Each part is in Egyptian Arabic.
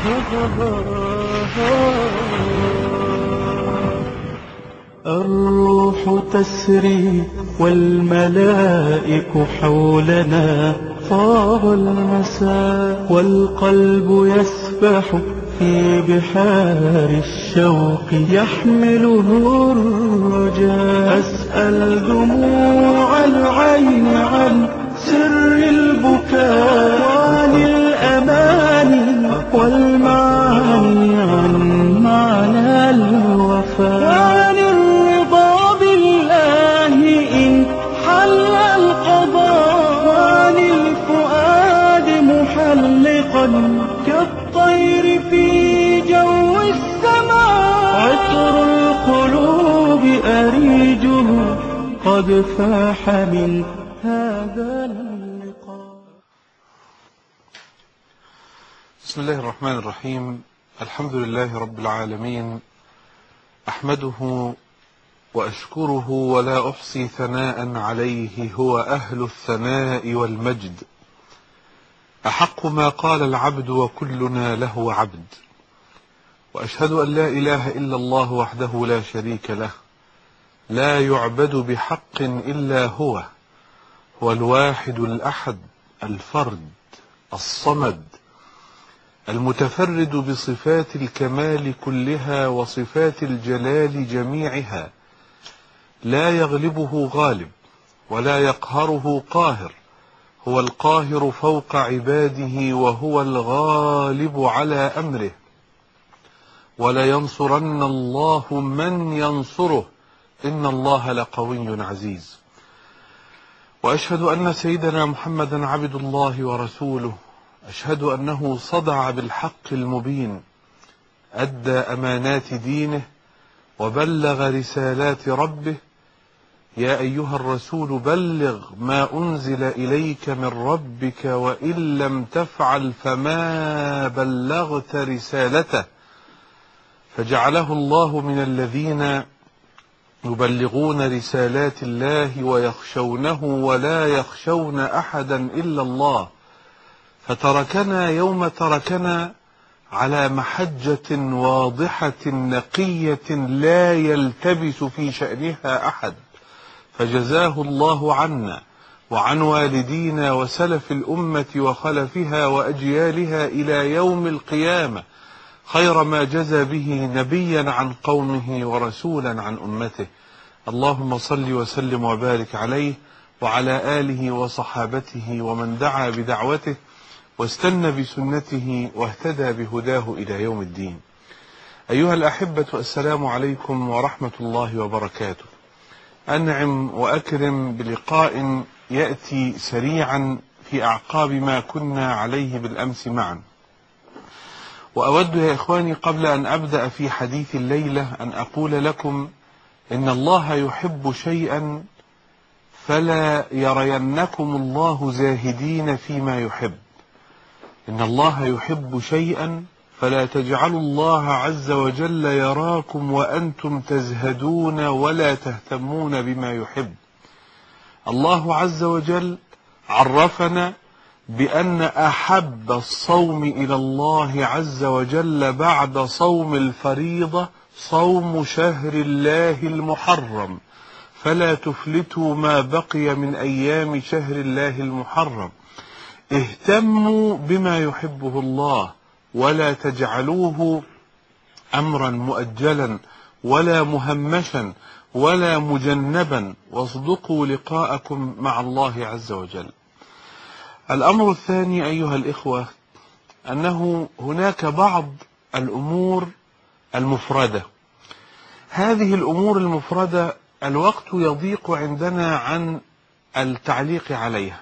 الروح تسري والملائك حولنا طاب المساء والقلب يسبح في بحار الشوق يحمله الرجاء أسأل دموع العين عن سر البكاء وعن الأماني والمعاني عن معنى الوفاء وعن الرضا بالله إن حل القضاء وعن الفؤاد محلقا كالطير في جو السماء عطر القلوب أريجه قد فاح من هذا اللقاء بسم الله الرحمن الرحيم الحمد لله رب العالمين احمده واشكره ولا احصي ثناء عليه هو اهل الثناء والمجد احق ما قال العبد وكلنا له عبد واشهد ان لا اله الا الله وحده لا شريك له لا يعبد بحق الا هو هو الواحد الاحد الفرد الصمد المتفرد بصفات الكمال كلها وصفات الجلال جميعها لا يغلبه غالب ولا يقهره قاهر هو القاهر فوق عباده وهو الغالب على امره ولينصرن الله من ينصره ان الله لقوي عزيز واشهد ان سيدنا محمدا عبد الله ورسوله أشهد أنه صدع بالحق المبين أدى أمانات دينه وبلغ رسالات ربه يا أيها الرسول بلغ ما أنزل إليك من ربك وإن لم تفعل فما بلغت رسالته فجعله الله من الذين يبلغون رسالات الله ويخشونه ولا يخشون أحدا إلا الله فتركنا يوم تركنا على محجة واضحة نقية لا يلتبس في شأنها أحد فجزاه الله عنا وعن والدينا وسلف الأمة وخلفها وأجيالها إلى يوم القيامة خير ما جزى به نبيا عن قومه ورسولا عن أمته اللهم صل وسلم وبارك عليه وعلى آله وصحابته ومن دعا بدعوته واستنى بسنته واهتدى بهداه إلى يوم الدين أيها الأحبة السلام عليكم ورحمة الله وبركاته أنعم وأكرم بلقاء يأتي سريعا في أعقاب ما كنا عليه بالأمس معا وأود يا إخواني قبل أن أبدأ في حديث الليلة أن أقول لكم إن الله يحب شيئا فلا يرينكم الله زاهدين فيما يحب إن الله يحب شيئا فلا تجعلوا الله عز وجل يراكم وأنتم تزهدون ولا تهتمون بما يحب الله عز وجل عرفنا بأن أحب الصوم إلى الله عز وجل بعد صوم الفريضة صوم شهر الله المحرم فلا تفلتوا ما بقي من أيام شهر الله المحرم اهتموا بما يحبه الله ولا تجعلوه امرا مؤجلا ولا مهمشا ولا مجنبا واصدقوا لقاءكم مع الله عز وجل الامر الثاني ايها الاخوه انه هناك بعض الامور المفرده هذه الامور المفرده الوقت يضيق عندنا عن التعليق عليها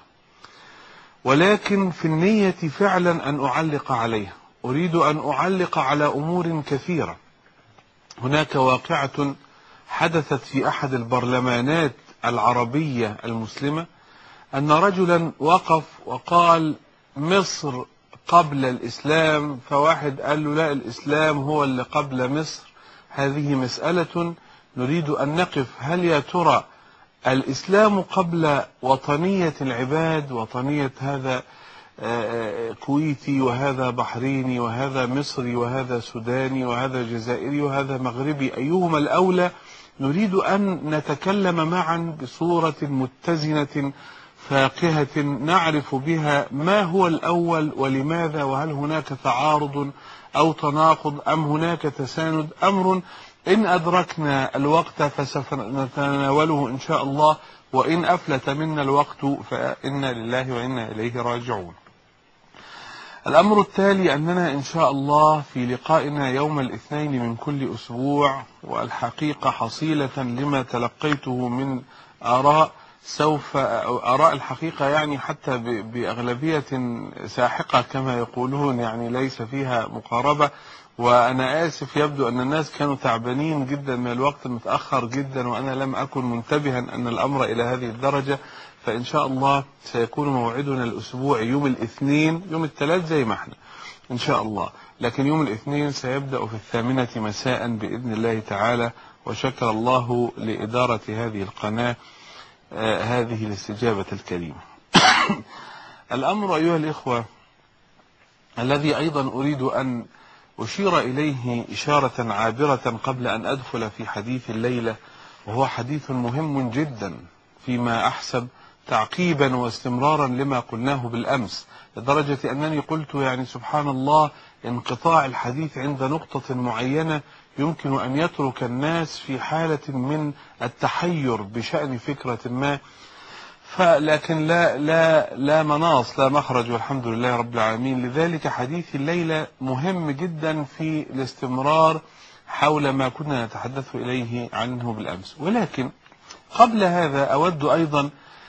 ولكن في النية فعلا أن أعلق عليها أريد أن أعلق على أمور كثيرة هناك واقعة حدثت في أحد البرلمانات العربية المسلمة أن رجلا وقف وقال مصر قبل الإسلام فواحد قال له لا الإسلام هو اللي قبل مصر هذه مسألة نريد أن نقف هل يا ترى الإسلام قبل وطنية العباد وطنية هذا آه، كويتي وهذا بحريني وهذا مصري وهذا سوداني وهذا جزائري وهذا مغربي أيهما الأولى نريد أن نتكلم معا بصورة متزنة فاقهة نعرف بها ما هو الأول ولماذا وهل هناك تعارض أو تناقض أم هناك تساند أمر إن أدركنا الوقت فسوف نتناوله إن شاء الله وإن أفلت منا الوقت فإنا لله وإنا إليه راجعون الأمر التالي أننا إن شاء الله في لقائنا يوم الاثنين من كل أسبوع والحقيقة حصيلة لما تلقيته من آراء سوف آراء الحقيقة يعني حتى ب- بأغلبية ساحقة كما يقولون يعني ليس فيها مقاربة وأنا آسف يبدو أن الناس كانوا تعبانين جدا من الوقت متأخر جدا وأنا لم أكن منتبها أن الأمر إلى هذه الدرجة فإن شاء الله سيكون موعدنا الأسبوع يوم الاثنين يوم الثلاث زي ما احنا إن شاء الله لكن يوم الاثنين سيبدأ في الثامنة مساء بإذن الله تعالى وشكر الله لإدارة هذه القناة آه، هذه الاستجابة الكريمة الأمر أيها الإخوة الذي أيضا أريد أن أشير إليه إشارة عابرة قبل أن أدخل في حديث الليلة وهو حديث مهم جدا فيما أحسب تعقيبا واستمرارا لما قلناه بالأمس لدرجة أنني قلت يعني سبحان الله انقطاع الحديث عند نقطة معينة يمكن أن يترك الناس في حالة من التحير بشأن فكرة ما فلكن لا لا لا مناص لا مخرج والحمد لله رب العالمين لذلك حديث الليلة مهم جدا في الاستمرار حول ما كنا نتحدث إليه عنه بالأمس ولكن قبل هذا أود أيضا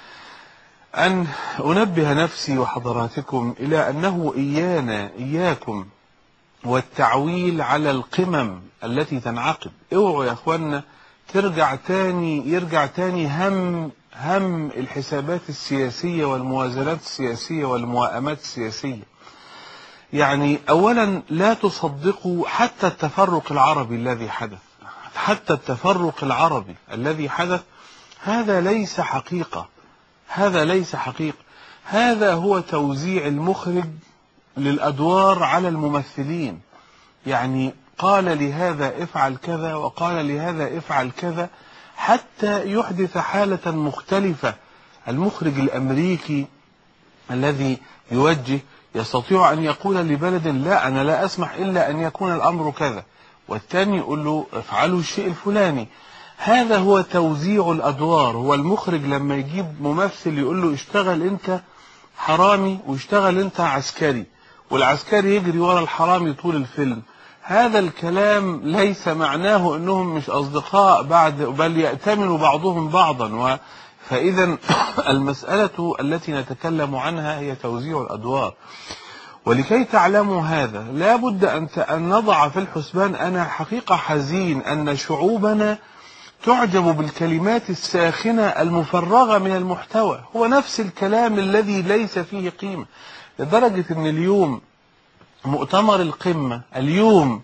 أن أنبه نفسي وحضراتكم إلى أنه إيانا إياكم والتعويل على القمم التي تنعقد اوعوا يا اخوانا ترجع تاني يرجع تاني هم هم الحسابات السياسية والموازنات السياسية والموائمات السياسية يعني اولا لا تصدقوا حتى التفرق العربي الذي حدث حتى التفرق العربي الذي حدث هذا ليس حقيقة هذا ليس حقيقة هذا هو توزيع المخرج للأدوار على الممثلين يعني قال لهذا افعل كذا وقال لهذا افعل كذا حتى يحدث حالة مختلفة المخرج الأمريكي الذي يوجه يستطيع أن يقول لبلد لا أنا لا أسمح إلا أن يكون الأمر كذا والثاني يقول له افعلوا الشيء الفلاني هذا هو توزيع الأدوار هو المخرج لما يجيب ممثل يقول له اشتغل أنت حرامي واشتغل أنت عسكري والعسكري يجري ورا الحرامي طول الفيلم هذا الكلام ليس معناه انهم مش اصدقاء بعد بل يأتمن بعضهم بعضا و فاذا المسألة التي نتكلم عنها هي توزيع الادوار ولكي تعلموا هذا لا بد أن ت- أن نضع في الحسبان أنا حقيقة حزين أن شعوبنا تعجب بالكلمات الساخنة المفرغة من المحتوى هو نفس الكلام الذي ليس فيه قيمة لدرجة أن اليوم مؤتمر القمة اليوم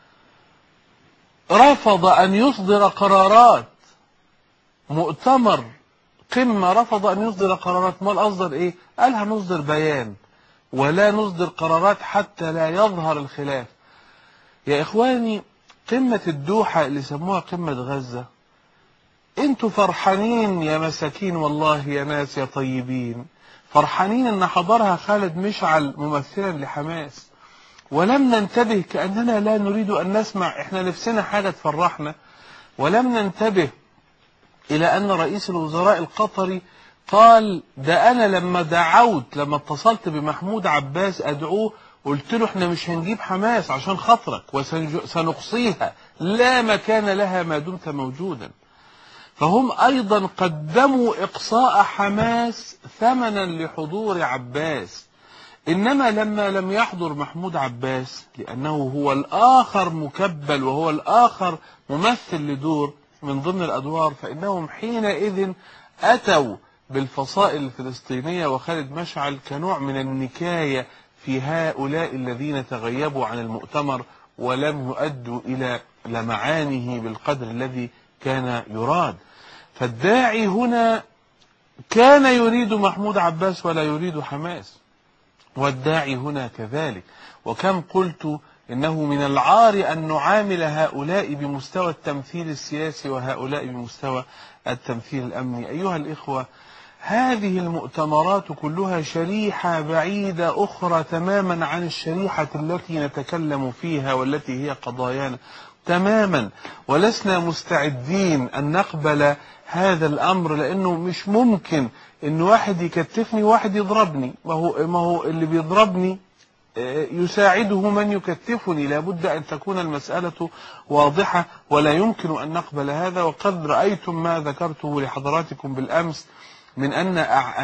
رفض أن يصدر قرارات مؤتمر قمة رفض أن يصدر قرارات ما أصدر إيه قال هنصدر بيان ولا نصدر قرارات حتى لا يظهر الخلاف يا إخواني قمة الدوحة اللي سموها قمة غزة انتوا فرحانين يا مساكين والله يا ناس يا طيبين فرحانين ان حضرها خالد مشعل ممثلا لحماس ولم ننتبه كأننا لا نريد أن نسمع احنا نفسنا حاجة تفرحنا ولم ننتبه إلى أن رئيس الوزراء القطري قال ده أنا لما دعوت لما اتصلت بمحمود عباس أدعوه قلت له احنا مش هنجيب حماس عشان خاطرك وسنقصيها لا مكان لها ما دمت موجودا فهم أيضا قدموا إقصاء حماس ثمنا لحضور عباس إنما لما لم يحضر محمود عباس لأنه هو الآخر مكبل وهو الآخر ممثل لدور من ضمن الأدوار فإنهم حينئذ أتوا بالفصائل الفلسطينية وخالد مشعل كنوع من النكاية في هؤلاء الذين تغيبوا عن المؤتمر ولم يؤدوا إلى لمعانه بالقدر الذي كان يراد فالداعي هنا كان يريد محمود عباس ولا يريد حماس والداعي هنا كذلك وكم قلت إنه من العار أن نعامل هؤلاء بمستوى التمثيل السياسي وهؤلاء بمستوى التمثيل الأمني أيها الإخوة هذه المؤتمرات كلها شريحة بعيدة أخرى تماما عن الشريحة التي نتكلم فيها والتي هي قضايانا تماما ولسنا مستعدين أن نقبل هذا الأمر لأنه مش ممكن أن واحد يكتفني وواحد يضربني ما هو, ما هو اللي بيضربني يساعده من يكتفني لابد أن تكون المسألة واضحة ولا يمكن أن نقبل هذا وقد رأيتم ما ذكرته لحضراتكم بالأمس من أن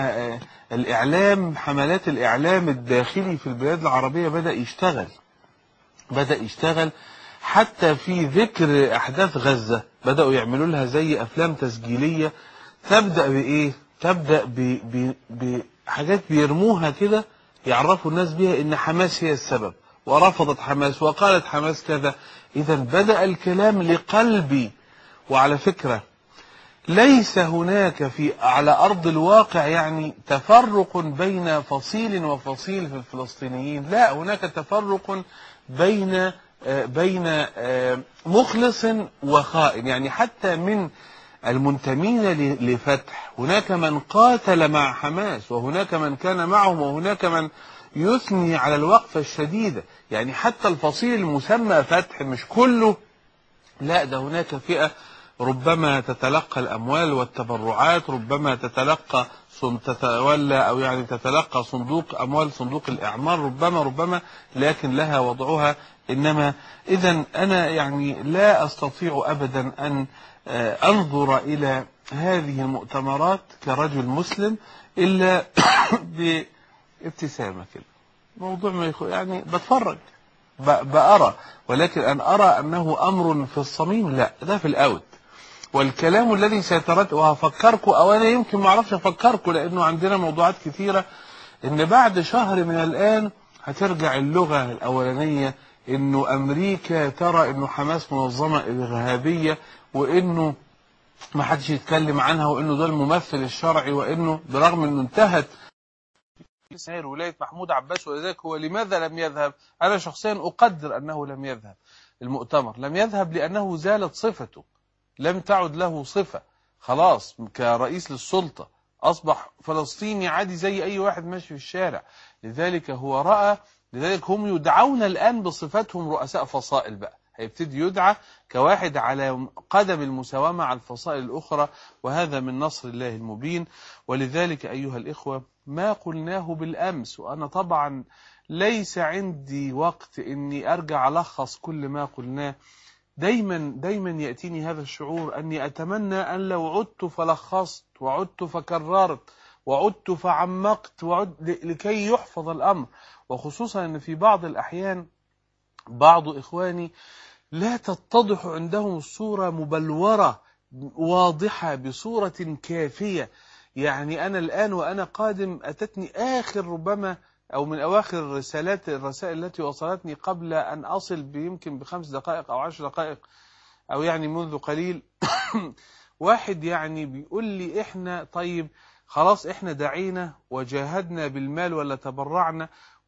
الإعلام حملات الإعلام الداخلي في البلاد العربية بدأ يشتغل بدأ يشتغل حتى في ذكر أحداث غزة بدأوا يعملوا لها زي أفلام تسجيلية تبدأ بإيه تبدأ بحاجات بيرموها كده يعرفوا الناس بها ان حماس هي السبب ورفضت حماس وقالت حماس كذا اذا بدأ الكلام لقلبي وعلى فكرة ليس هناك في على ارض الواقع يعني تفرق بين فصيل وفصيل في الفلسطينيين لا هناك تفرق بين بين مخلص وخائن يعني حتى من المنتمين لفتح هناك من قاتل مع حماس وهناك من كان معهم وهناك من يثني على الوقفة الشديدة يعني حتى الفصيل المسمى فتح مش كله لا ده هناك فئة ربما تتلقى الأموال والتبرعات ربما تتلقى تتولى أو يعني تتلقى صندوق أموال صندوق الإعمار ربما ربما لكن لها وضعها إنما إذا أنا يعني لا أستطيع أبدا أن أنظر إلى هذه المؤتمرات كرجل مسلم إلا بابتسامة كده موضوع ما يخو يعني بتفرج بأرى ولكن أن أرى أنه أمر في الصميم لا ده في الأوت والكلام الذي سيترتب وهفكركم أو أنا يمكن ما أعرفش أفكركم لأنه عندنا موضوعات كثيرة إن بعد شهر من الآن هترجع اللغة الأولانية إنه أمريكا ترى إنه حماس منظمة إرهابية وإنه ما حدش يتكلم عنها وإنه ده الممثل الشرعي وإنه برغم إنه انتهت سير ولاية محمود عباس ولذلك هو لماذا لم يذهب أنا شخصيا أقدر أنه لم يذهب المؤتمر لم يذهب لأنه زالت صفته لم تعد له صفة خلاص كرئيس للسلطة أصبح فلسطيني عادي زي أي واحد ماشي في الشارع لذلك هو رأى لذلك هم يدعون الآن بصفتهم رؤساء فصائل بقى هيبتدي يدعى كواحد على قدم المساواة مع الفصائل الأخرى وهذا من نصر الله المبين ولذلك أيها الإخوة ما قلناه بالأمس وأنا طبعا ليس عندي وقت أني أرجع ألخص كل ما قلناه دايما دايما يأتيني هذا الشعور أني أتمنى أن لو عدت فلخصت وعدت فكررت وعدت فعمقت وعد لكي يحفظ الأمر وخصوصا أن في بعض الأحيان بعض إخواني لا تتضح عندهم الصورة مبلورة واضحة بصورة كافية يعني أنا الآن وأنا قادم أتتني آخر ربما أو من أواخر الرسالات الرسائل التي وصلتني قبل أن أصل بيمكن بخمس دقائق أو عشر دقائق أو يعني منذ قليل واحد يعني بيقول لي إحنا طيب خلاص إحنا دعينا وجاهدنا بالمال ولا تبرعنا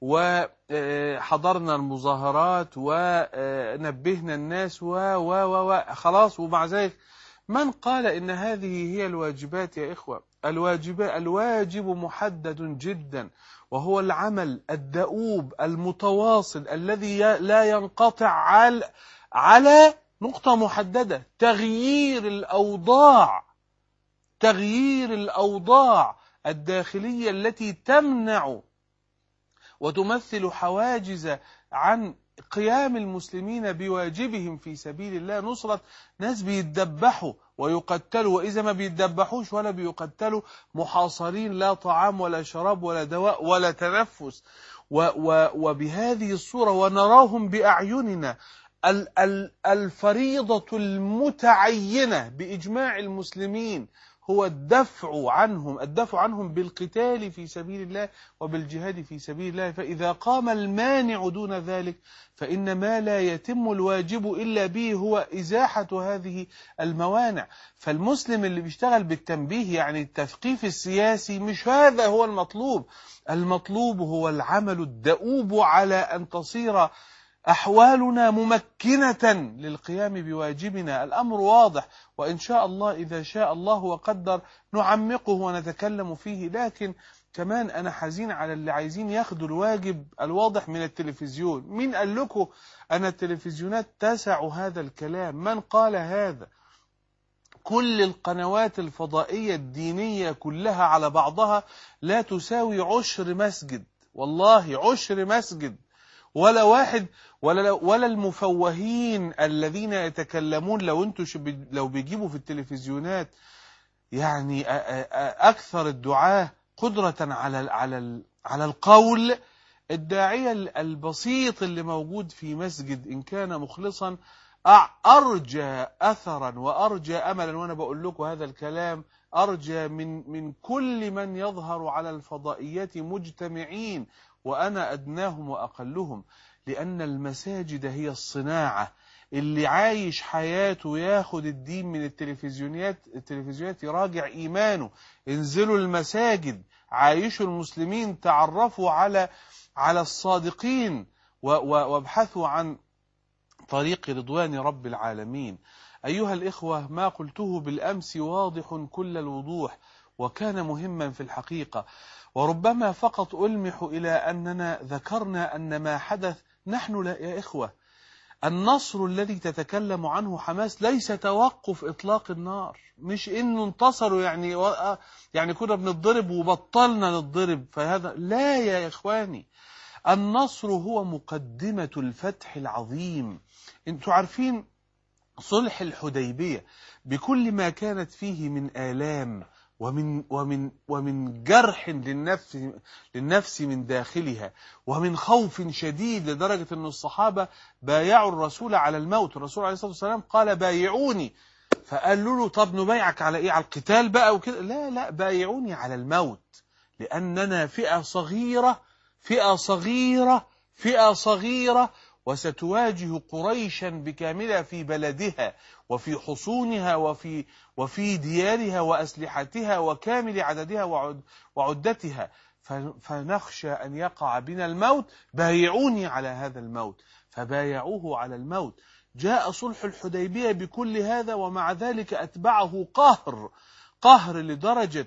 وحضرنا المظاهرات ونبهنا الناس و و و خلاص ومع ذلك من قال إن هذه هي الواجبات يا إخوة الواجب الواجب محدد جدا وهو العمل الدؤوب المتواصل الذي لا ينقطع على على نقطة محددة تغيير الأوضاع تغيير الأوضاع الداخلية التي تمنع وتمثل حواجز عن قيام المسلمين بواجبهم في سبيل الله نصرة ناس بيتدبحوا ويقتلوا وإذا ما بيتدبحوش ولا بيقتلوا محاصرين لا طعام ولا شراب ولا دواء ولا تنفس و و وبهذه الصورة ونراهم بأعيننا الفريضة المتعينة بإجماع المسلمين هو الدفع عنهم الدفع عنهم بالقتال في سبيل الله وبالجهاد في سبيل الله فإذا قام المانع دون ذلك فإن ما لا يتم الواجب إلا به هو إزاحة هذه الموانع فالمسلم اللي بيشتغل بالتنبيه يعني التثقيف السياسي مش هذا هو المطلوب المطلوب هو العمل الدؤوب على أن تصير أحوالنا ممكنة للقيام بواجبنا الأمر واضح وإن شاء الله إذا شاء الله وقدر نعمقه ونتكلم فيه لكن كمان أنا حزين على اللي عايزين ياخدوا الواجب الواضح من التلفزيون مين قال لكم أن التلفزيونات تسع هذا الكلام من قال هذا كل القنوات الفضائية الدينية كلها على بعضها لا تساوي عشر مسجد والله عشر مسجد ولا واحد ولا ولا المفوهين الذين يتكلمون لو انتوا لو بيجيبوا في التلفزيونات يعني اكثر الدعاه قدره على على على القول الداعيه البسيط اللي موجود في مسجد ان كان مخلصا ارجى اثرا وارجى املا وانا بقول لكم هذا الكلام ارجى من من كل من يظهر على الفضائيات مجتمعين وانا ادناهم واقلهم لأن المساجد هي الصناعة اللي عايش حياته ياخد الدين من التلفزيونات التلفزيونات يراجع إيمانه انزلوا المساجد عايشوا المسلمين تعرفوا على على الصادقين وابحثوا عن طريق رضوان رب العالمين أيها الإخوة ما قلته بالأمس واضح كل الوضوح وكان مهما في الحقيقة وربما فقط ألمح إلى أننا ذكرنا أن ما حدث نحن لا يا إخوة النصر الذي تتكلم عنه حماس ليس توقف إطلاق النار مش إنه انتصروا يعني يعني كنا بنضرب وبطلنا نضرب فهذا لا يا إخواني النصر هو مقدمة الفتح العظيم انتوا عارفين صلح الحديبية بكل ما كانت فيه من آلام ومن ومن ومن جرح للنفس للنفس من داخلها ومن خوف شديد لدرجة أن الصحابة بايعوا الرسول على الموت الرسول عليه الصلاة والسلام قال بايعوني فقالوا له طب نبايعك على إيه على القتال بقى وكده لا لا بايعوني على الموت لأننا فئة صغيرة فئة صغيرة فئة صغيرة وستواجه قريشا بكاملها في بلدها وفي حصونها وفي وفي ديارها وأسلحتها وكامل عددها وعد وعدتها فنخشى أن يقع بنا الموت بايعوني على هذا الموت فبايعوه على الموت جاء صلح الحديبية بكل هذا ومع ذلك أتبعه قهر قهر لدرجة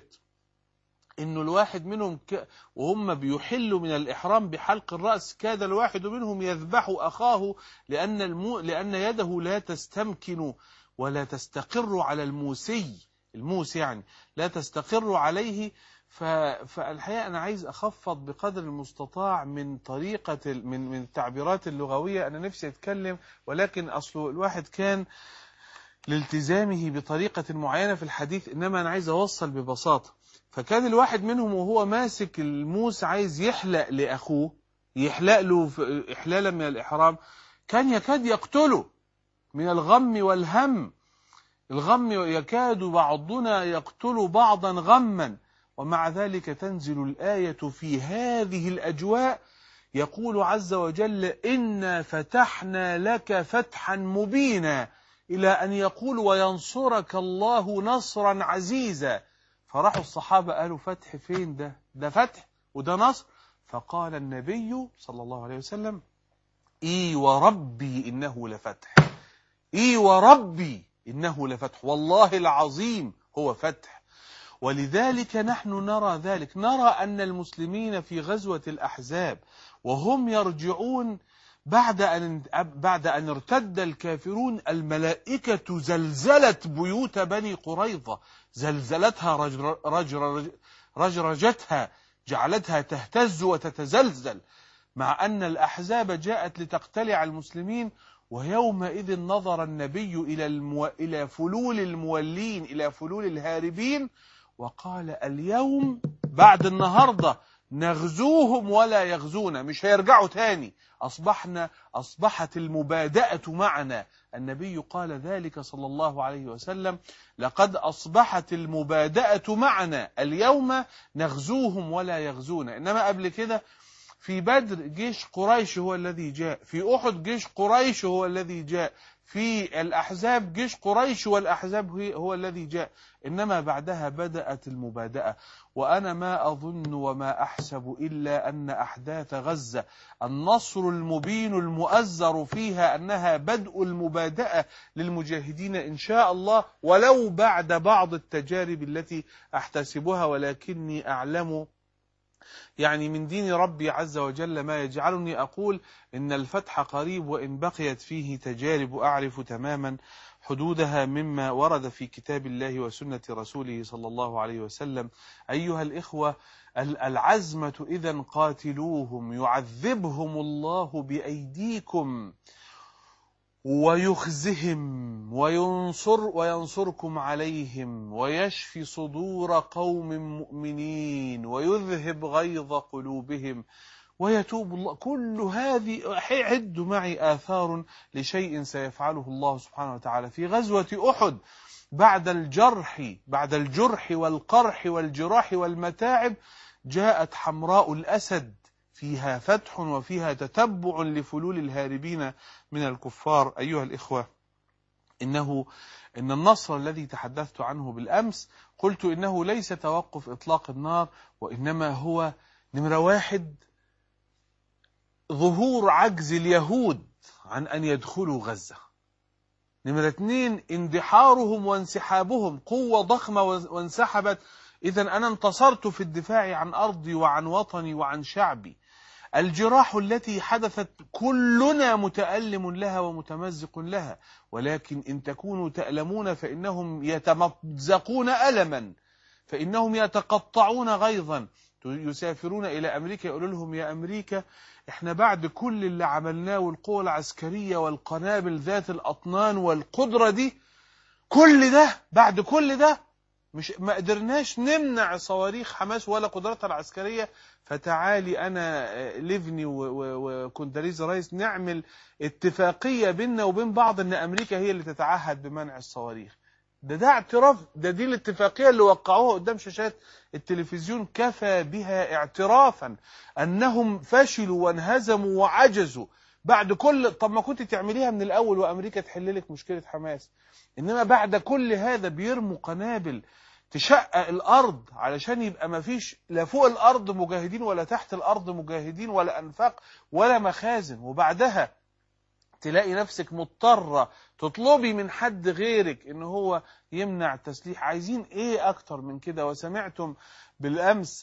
انه الواحد منهم ك... وهم بيحلوا من الاحرام بحلق الراس كاد الواحد منهم يذبح اخاه لان المو... لان يده لا تستمكن ولا تستقر على الموسي الموس يعني لا تستقر عليه ف... فالحقيقه انا عايز اخفض بقدر المستطاع من طريقه من من التعبيرات اللغويه انا نفسي اتكلم ولكن اصله الواحد كان لالتزامه بطريقه معينه في الحديث انما انا عايز اوصل ببساطه فكان الواحد منهم وهو ماسك الموس عايز يحلق لأخوه يحلق له إحلالا من الإحرام كان يكاد يقتله من الغم والهم الغم يكاد بعضنا يقتل بعضا غما ومع ذلك تنزل الآية في هذه الأجواء يقول عز وجل إنا فتحنا لك فتحا مبينا إلى أن يقول وينصرك الله نصرا عزيزا فراحوا الصحابة قالوا فتح فين ده ده فتح وده نصر فقال النبي صلى الله عليه وسلم اي وربي انه لفتح اي وربي انه لفتح والله العظيم هو فتح ولذلك نحن نرى ذلك نرى ان المسلمين في غزوة الاحزاب وهم يرجعون بعد أن بعد أن ارتد الكافرون الملائكة زلزلت بيوت بني قريظة زلزلتها رجر رجر رجرجتها جعلتها تهتز وتتزلزل مع أن الأحزاب جاءت لتقتلع المسلمين ويومئذ نظر النبي إلى المو... إلى فلول المولين إلى فلول الهاربين وقال اليوم بعد النهاردة نغزوهم ولا يغزونا مش هيرجعوا تاني أصبحنا أصبحت المبادأة معنا النبي قال ذلك صلى الله عليه وسلم لقد أصبحت المبادأة معنا اليوم نغزوهم ولا يغزونا إنما قبل كده في بدر جيش قريش هو الذي جاء في أحد جيش قريش هو الذي جاء في الأحزاب جيش قريش والأحزاب هي- هو الذي جاء إنما بعدها بدأت المبادئة وأنا ما أظن وما أحسب إلا أن أحداث غزة النصر المبين المؤزر فيها أنها بدء المبادئة للمجاهدين إن شاء الله ولو بعد بعض التجارب التي أحتسبها ولكني أعلم يعني من دين ربي عز وجل ما يجعلني أقول إن الفتح قريب وإن بقيت فيه تجارب أعرف تماما حدودها مما ورد في كتاب الله وسنة رسوله صلى الله عليه وسلم أيها الإخوة ال- العزمة إذا قاتلوهم يعذبهم الله بأيديكم ويخزهم وينصر وينصركم عليهم ويشفي صدور قوم مؤمنين ويذهب غيظ قلوبهم ويتوب الله كل هذه عد معي آثار لشيء سيفعله الله سبحانه وتعالى في غزوة أحد بعد الجرح بعد الجرح والقرح والجراح والمتاعب جاءت حمراء الأسد فيها فتح وفيها تتبع لفلول الهاربين من الكفار أيها الإخوة إنه إن النصر الذي تحدثت عنه بالأمس قلت إنه ليس توقف إطلاق النار وإنما هو نمرة واحد ظهور عجز اليهود عن أن يدخلوا غزة نمرة اثنين اندحارهم وانسحابهم قوة ضخمة وانسحبت إذا أنا انتصرت في الدفاع عن أرضي وعن وطني وعن شعبي الجراح التي حدثت كلنا متألم لها ومتمزق لها ولكن إن تكونوا تألمون فإنهم يتمزقون ألما فإنهم يتقطعون غيظا يسافرون إلى أمريكا يقولوا لهم يا أمريكا احنا بعد كل اللي عملناه والقوة العسكرية والقنابل ذات الأطنان والقدرة دي كل ده بعد كل ده مش ما قدرناش نمنع صواريخ حماس ولا قدرتها العسكرية فتعالي أنا ليفني وكوندريز رايس نعمل اتفاقية بيننا وبين بعض أن أمريكا هي اللي تتعهد بمنع الصواريخ ده ده اعتراف ده دي الاتفاقية اللي وقعوها قدام شاشات التلفزيون كفى بها اعترافا أنهم فشلوا وانهزموا وعجزوا بعد كل طب ما كنت تعمليها من الأول وأمريكا تحل لك مشكلة حماس إنما بعد كل هذا بيرموا قنابل تشقق الأرض علشان يبقى ما فيش لا فوق الأرض مجاهدين ولا تحت الأرض مجاهدين ولا أنفاق ولا مخازن وبعدها تلاقي نفسك مضطرة تطلبي من حد غيرك ان هو يمنع التسليح عايزين ايه اكتر من كده وسمعتم بالامس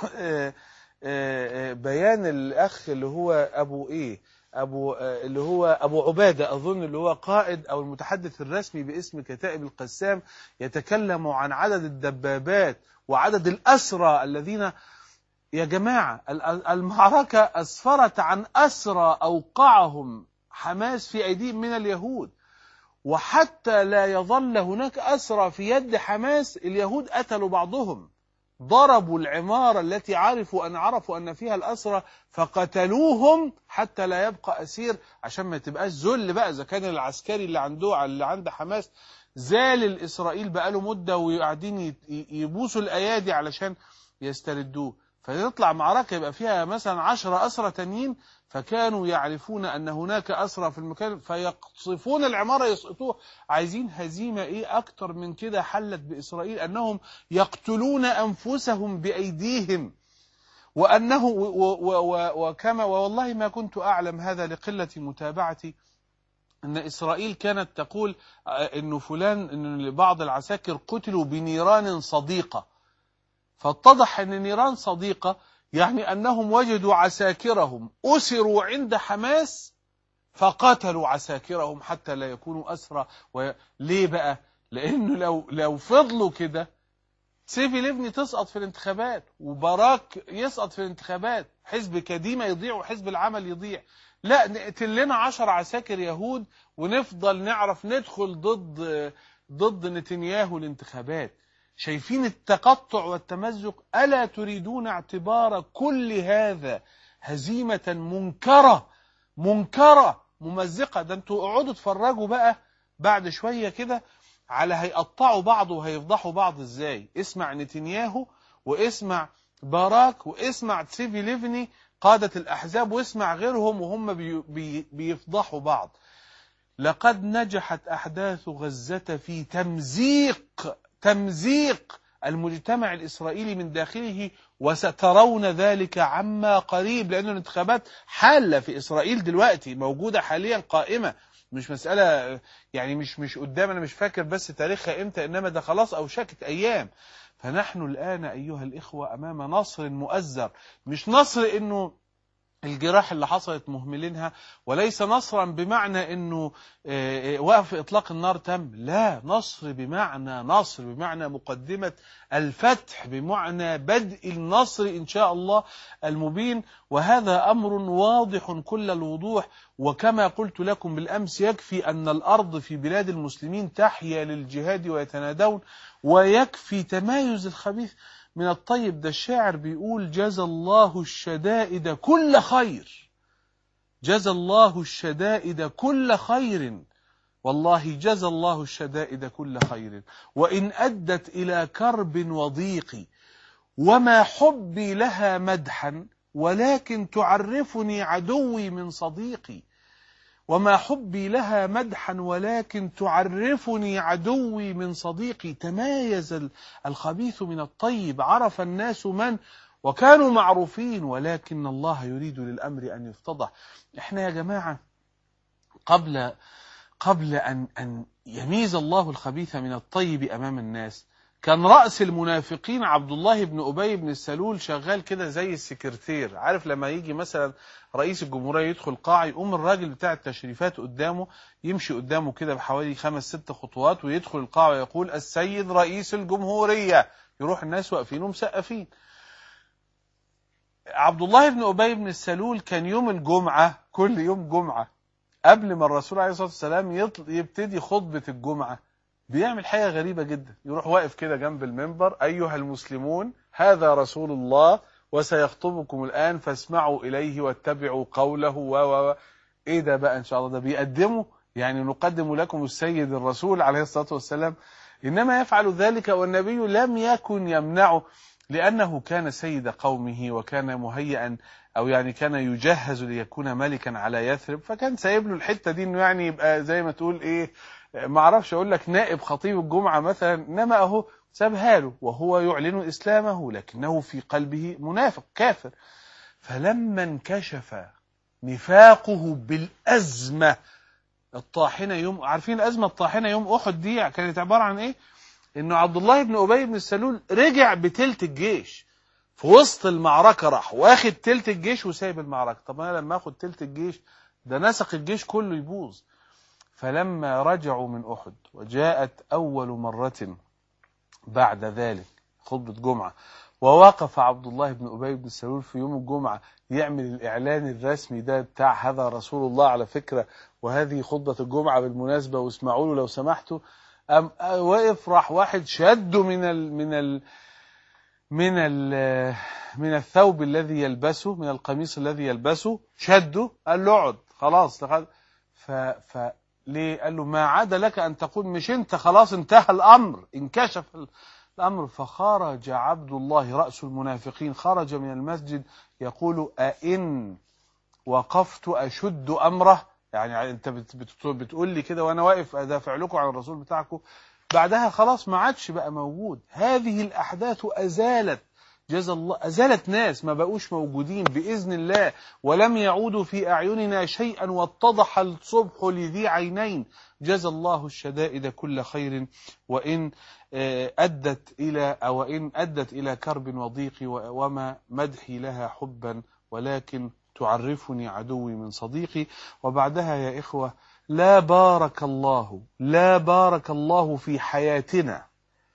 بيان الاخ اللي هو ابو ايه ابو اللي هو ابو عباده اظن اللي هو قائد او المتحدث الرسمي باسم كتائب القسام يتكلم عن عدد الدبابات وعدد الاسرى الذين يا جماعه المعركه اسفرت عن اسرى اوقعهم حماس في أيديهم من اليهود وحتى لا يظل هناك أسرى في يد حماس اليهود قتلوا بعضهم ضربوا العمارة التي عرفوا أن عرفوا أن فيها الأسرى فقتلوهم حتى لا يبقى أسير عشان ما تبقاش ذل بقى إذا كان العسكري اللي عنده اللي عند حماس زال الإسرائيل بقاله مدة وقاعدين يبوسوا الأيادي علشان يستردوه فيطلع معركة يبقى فيها مثلا عشرة أسرى تانيين فكانوا يعرفون أن هناك أسرى في المكان فيقصفون العمارة يسقطوها عايزين هزيمة إيه أكتر من كده حلت بإسرائيل أنهم يقتلون أنفسهم بأيديهم وأنه وكما والله ما كنت أعلم هذا لقلة متابعتي أن إسرائيل كانت تقول أنه فلان أن بعض العساكر قتلوا بنيران صديقة فاتضح أن نيران صديقة يعني أنهم وجدوا عساكرهم أسروا عند حماس فقتلوا عساكرهم حتى لا يكونوا أسرى و... ليه بقى لأنه لو, لو فضلوا كده سيفي ليفني تسقط في الانتخابات وبراك يسقط في الانتخابات حزب كديمة يضيع وحزب العمل يضيع لا نقتل لنا عشر عساكر يهود ونفضل نعرف ندخل ضد ضد نتنياهو الانتخابات شايفين التقطع والتمزق ألا تريدون اعتبار كل هذا هزيمة منكرة منكرة ممزقة ده انتوا اقعدوا اتفرجوا بقى بعد شوية كده على هيقطعوا بعض وهيفضحوا بعض ازاي اسمع نتنياهو واسمع باراك واسمع تسيفي ليفني قادة الأحزاب واسمع غيرهم وهم بي بي بيفضحوا بعض لقد نجحت أحداث غزة في تمزيق تمزيق المجتمع الإسرائيلي من داخله وسترون ذلك عما قريب لأن الانتخابات حالة في إسرائيل دلوقتي موجودة حاليا قائمة مش مسألة يعني مش مش قدام أنا مش فاكر بس تاريخها إمتى إنما ده خلاص أوشكت أيام فنحن الآن أيها الإخوة أمام نصر مؤزر مش نصر إنه الجراح اللي حصلت مهملينها وليس نصرا بمعنى انه آه، آه، وقف اطلاق النار تم لا نصر بمعنى نصر بمعنى مقدمة الفتح بمعنى بدء النصر ان شاء الله المبين وهذا امر واضح كل الوضوح وكما قلت لكم بالامس يكفي ان الارض في بلاد المسلمين تحيا للجهاد ويتنادون ويكفي تمايز الخبيث من الطيب ده الشاعر بيقول جزى الله الشدائد كل خير جزى الله الشدائد كل خير والله جزى الله الشدائد كل خير وإن أدت إلى كرب وضيق وما حبي لها مدحا ولكن تعرفني عدوي من صديقي وما حبي لها مدحا ولكن تعرفني عدوي من صديقي تمايز ال- الخبيث من الطيب عرف الناس من وكانوا معروفين ولكن الله يريد للأمر أن يفتضح احنا يا جماعة قبل قبل أن أن يميز الله الخبيث من الطيب أمام الناس كان رأس المنافقين عبد الله بن أبي بن السلول شغال كده زي السكرتير عارف لما يجي مثلا رئيس الجمهورية يدخل قاعة يقوم الراجل بتاع التشريفات قدامه يمشي قدامه كده بحوالي خمس ست خطوات ويدخل القاعة ويقول السيد رئيس الجمهورية يروح الناس واقفين ومسقفين عبد الله بن أبي بن السلول كان يوم الجمعة كل يوم جمعة قبل ما الرسول عليه الصلاة والسلام يطل يبتدي خطبة الجمعة بيعمل حاجة غريبة جدا يروح واقف كده جنب المنبر أيها المسلمون هذا رسول الله وسيخطبكم الآن فاسمعوا إليه واتبعوا قوله و و و إيه ده بقى إن شاء الله ده بيقدمه يعني نقدم لكم السيد الرسول عليه الصلاة والسلام إنما يفعل ذلك والنبي لم يكن يمنعه لأنه كان سيد قومه وكان مهيئا أو يعني كان يجهز ليكون ملكا على يثرب فكان سايب له الحتة دي إنه يعني يبقى زي ما تقول إيه ما اعرفش اقول لك نائب خطيب الجمعة مثلا انما اهو سابها له وهو يعلن اسلامه لكنه في قلبه منافق كافر فلما انكشف نفاقه بالازمة الطاحنة يوم عارفين الازمة الطاحنة يوم احد دي كانت عبارة عن ايه انه عبد الله بن ابي بن السلول رجع بتلت الجيش في وسط المعركة راح واخد تلت الجيش وسايب المعركة طب انا لما اخد تلت الجيش ده نسق الجيش كله يبوظ فلما رجعوا من أحد وجاءت أول مرة بعد ذلك خطبة جمعة ووقف عبد الله بن أبي بن سلول في يوم الجمعة يعمل الإعلان الرسمي ده بتاع هذا رسول الله على فكرة وهذه خطبة الجمعة بالمناسبة واسمعوا له لو سمحتوا أم وقف راح واحد شده من ال من ال من ال من الثوب الذي يلبسه من القميص الذي يلبسه شده قال له اقعد خلاص لقد ف ف ليه قال له ما عاد لك أن تقول مش أنت خلاص انتهى الأمر انكشف الأمر فخرج عبد الله رأس المنافقين خرج من المسجد يقول أئن وقفت أشد أمره يعني أنت بت بت بتقول لي كده وأنا واقف أدافع لكم عن الرسول بتاعكم بعدها خلاص ما عادش بقى موجود هذه الأحداث أزالت جزا الله أزالت ناس ما بقوش موجودين بإذن الله ولم يعودوا في أعيننا شيئا واتضح الصبح لذي عينين جزا الله الشدائد كل خير وإن أدت إلى أو إن أدت إلى كرب وضيق وما مدحي لها حبا ولكن تعرفني عدوي من صديقي وبعدها يا إخوة لا بارك الله لا بارك الله في حياتنا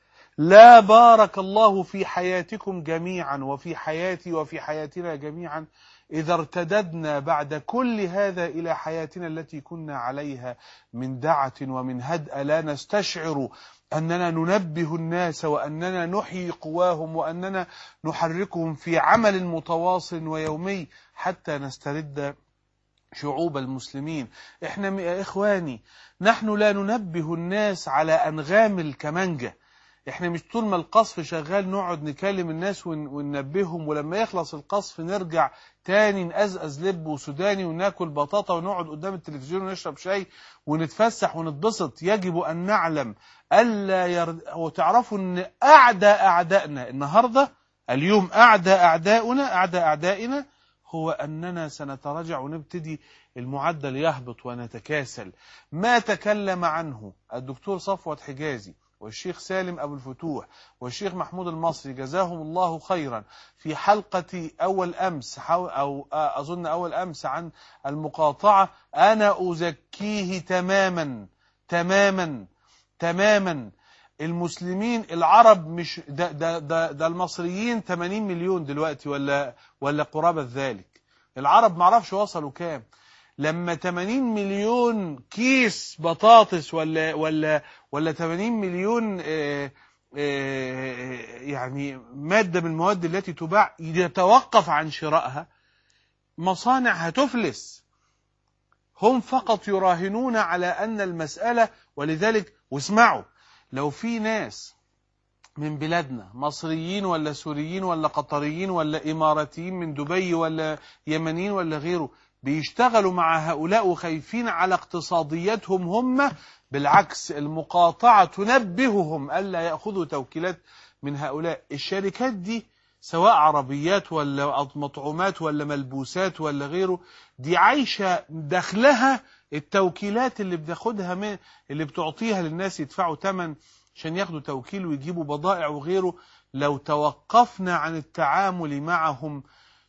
لا بارك الله في حياتكم جميعا وفي حياتي وفي حياتنا جميعا إذا ارتددنا بعد كل هذا إلى حياتنا التي كنا عليها من دعة ومن هدأ لا نستشعر أننا ننبه الناس وأننا نحيي قواهم وأننا نحركهم في عمل متواصل ويومي حتى نسترد شعوب المسلمين احنا يا إخواني نحن لا ننبه الناس على أنغام الكمانجة احنا مش طول ما القصف شغال نقعد نكلم الناس ون- وننبههم ولما يخلص القصف نرجع تاني نقزقز لب وسوداني وناكل بطاطا ونقعد قدام التلفزيون ونشرب شاي ونتفسح ونتبسط يجب أن نعلم ألا يرد... وتعرفوا أن أعدى أعدائنا النهاردة اليوم أعدى أعداؤنا أعدى أعدائنا هو أننا سنتراجع ونبتدي المعدل يهبط ونتكاسل ما تكلم عنه الدكتور صفوت حجازي والشيخ سالم أبو الفتوح والشيخ محمود المصري جزاهم الله خيرا في حلقة أول أمس حو- أو آه، أظن أول أمس عن المقاطعة أنا أزكيه تماما تماما تماما المسلمين العرب مش ده, ده, ده, ده المصريين 80 مليون دلوقتي ولا ولا قرابة ذلك العرب معرفش وصلوا كام لما 80 مليون كيس بطاطس ولا ولا ولا 80 مليون آه، آه، يعني مادة من المواد التي تباع يتوقف عن شرائها مصانع هتفلس هم فقط يراهنون على أن المسألة ولذلك واسمعوا لو في ناس من بلادنا مصريين ولا سوريين ولا قطريين ولا إماراتيين من دبي ولا يمنيين ولا غيره بيشتغلوا مع هؤلاء وخايفين على اقتصادياتهم هم بالعكس المقاطعة تنبههم ألا يأخذوا توكيلات من هؤلاء الشركات دي سواء عربيات ولا مطعومات ولا ملبوسات ولا غيره دي عايشة دخلها التوكيلات اللي بتاخدها من اللي بتعطيها للناس يدفعوا ثمن عشان ياخدوا توكيل ويجيبوا بضائع وغيره لو توقفنا عن التعامل معهم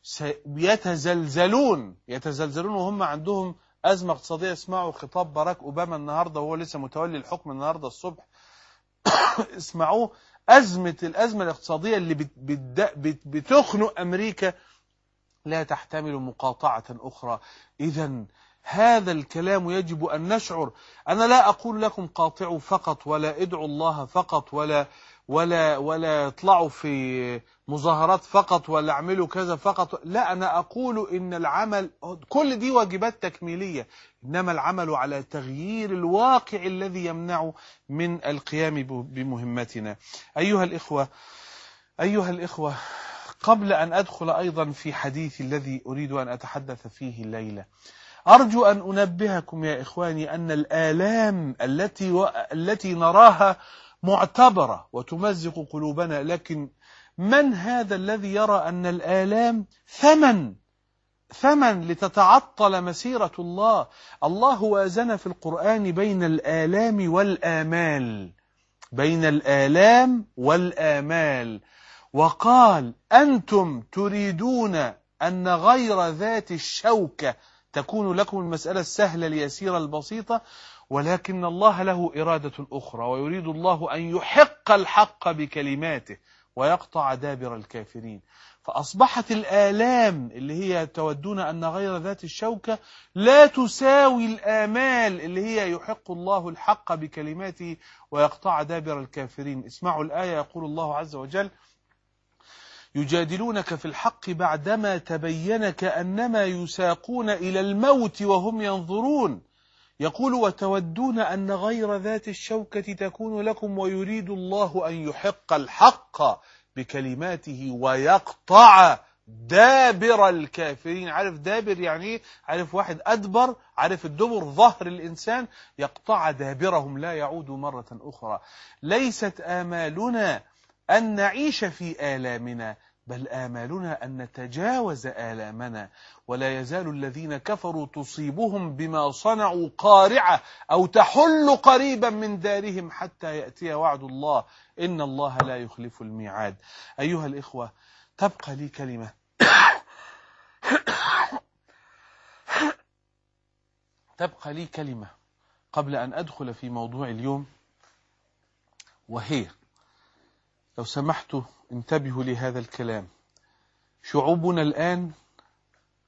يتزلزلون يتزلزلون وهم عندهم أزمة اقتصادية اسمعوا خطاب باراك أوباما النهاردة وهو لسه متولي الحكم النهاردة الصبح اسمعوه أزمة الأزمة الاقتصادية اللي بت بت بت بتخنق أمريكا لا تحتمل مقاطعة أخرى إذا هذا الكلام يجب أن نشعر أنا لا أقول لكم قاطعوا فقط ولا ادعوا الله فقط ولا ولا ولا اطلعوا في مظاهرات فقط ولا اعملوا كذا فقط لا أنا أقول إن العمل كل دي واجبات تكميلية إنما العمل على تغيير الواقع الذي يمنع من القيام بمهمتنا أيها الإخوة أيها الإخوة قبل أن أدخل أيضا في حديثي الذي أريد أن أتحدث فيه الليلة أرجو أن أنبهكم يا إخواني أن الآلام التي و... التي نراها معتبرة وتمزق قلوبنا لكن من هذا الذي يرى أن الآلام ثمن ثمن لتتعطل مسيرة الله الله وازن في القرآن بين الآلام والآمال بين الآلام والآمال وقال أنتم تريدون أن غير ذات الشوكة تكون لكم المسألة السهلة اليسيرة البسيطة ولكن الله له إرادة أخرى ويريد الله أن يحق الحق بكلماته ويقطع دابر الكافرين فأصبحت الآلام اللي هي تودون أن غير ذات الشوكة لا تساوي الآمال اللي هي يحق الله الحق بكلماته ويقطع دابر الكافرين اسمعوا الآية يقول الله عز وجل يجادلونك في الحق بعدما تبين كأنما يساقون إلى الموت وهم ينظرون يقول وتودون أن غير ذات الشوكة تكون لكم ويريد الله أن يحق الحق بكلماته ويقطع دابر الكافرين عارف دابر يعني ايه عارف واحد أدبر عارف الدبر ظهر الإنسان يقطع دابرهم لا يعود مرة أخرى ليست آمالنا أن نعيش في آلامنا بل آمالنا أن نتجاوز آلامنا ولا يزال الذين كفروا تصيبهم بما صنعوا قارعة أو تحل قريبا من دارهم حتى يأتي وعد الله إن الله لا يخلف الميعاد أيها الإخوة تبقى لي كلمة تبقى لي كلمة قبل أن أدخل في موضوع اليوم وهي لو سمحتوا انتبهوا لهذا الكلام شعوبنا الآن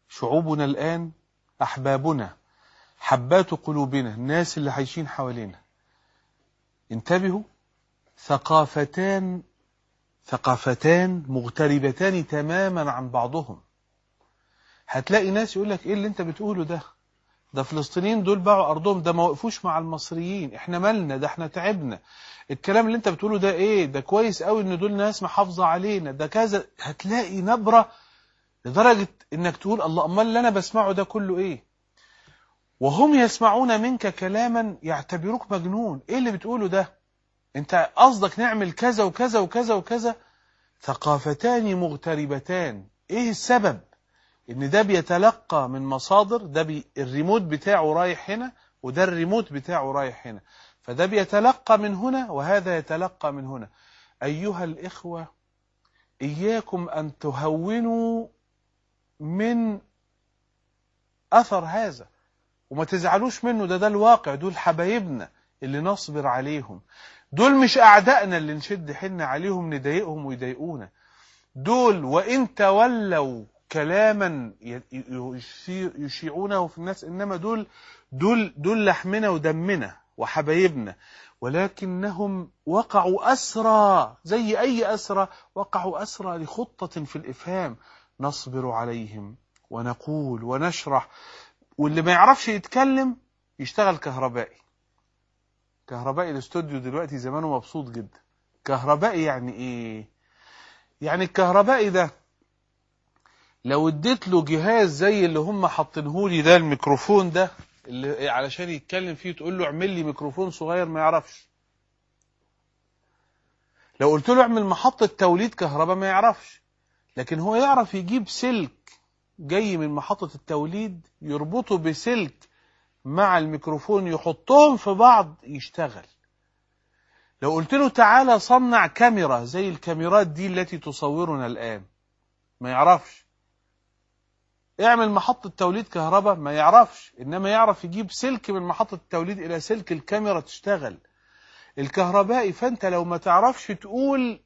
شعوبنا الآن أحبابنا حبات قلوبنا الناس اللي عايشين حوالينا انتبهوا ثقافتان ثقافتان مغتربتان تماما عن بعضهم هتلاقي ناس يقول لك ايه اللي انت بتقوله ده ده فلسطينيين دول باعوا ارضهم ده ما وقفوش مع المصريين احنا مالنا ده احنا تعبنا الكلام اللي انت بتقوله ده ايه ده كويس قوي ان دول ناس محافظة علينا ده كذا هتلاقي نبرة لدرجة انك تقول الله امال اللي انا بسمعه ده كله ايه وهم يسمعون منك كلاما يعتبروك مجنون ايه اللي بتقوله ده انت قصدك نعمل كذا وكذا وكذا وكذا ثقافتان مغتربتان ايه السبب ان ده بيتلقى من مصادر ده بي الريموت بتاعه رايح هنا وده الريموت بتاعه رايح هنا فده بيتلقى من هنا وهذا يتلقى من هنا ايها الاخوة اياكم ان تهونوا من اثر هذا وما تزعلوش منه ده ده الواقع دول حبايبنا اللي نصبر عليهم دول مش أعدائنا اللي نشد حنا عليهم نضايقهم ويضايقونا دول وإن تولوا كلاما يشيعونه في الناس إنما دول دول دول لحمنا ودمنا وحبايبنا ولكنهم وقعوا أسرى زي أي أسرى وقعوا أسرى لخطة في الإفهام نصبر عليهم ونقول ونشرح واللي ما يعرفش يتكلم يشتغل كهربائي كهربائي الاستوديو دلوقتي زمانه مبسوط جدا كهربائي يعني ايه يعني الكهربائي ده لو اديت له جهاز زي اللي هم حاطينهولي ده الميكروفون ده اللي علشان يتكلم فيه تقول له اعمل لي ميكروفون صغير ما يعرفش لو قلت له اعمل محطة توليد كهرباء ما يعرفش لكن هو يعرف يجيب سلك جاي من محطة التوليد يربطه بسلك مع الميكروفون يحطهم في بعض يشتغل لو قلت له تعالى صنع كاميرا زي الكاميرات دي التي تصورنا الآن ما يعرفش اعمل محطة توليد كهرباء ما يعرفش إنما يعرف يجيب سلك من محطة التوليد إلى سلك الكاميرا تشتغل الكهربائي فأنت لو ما تعرفش تقول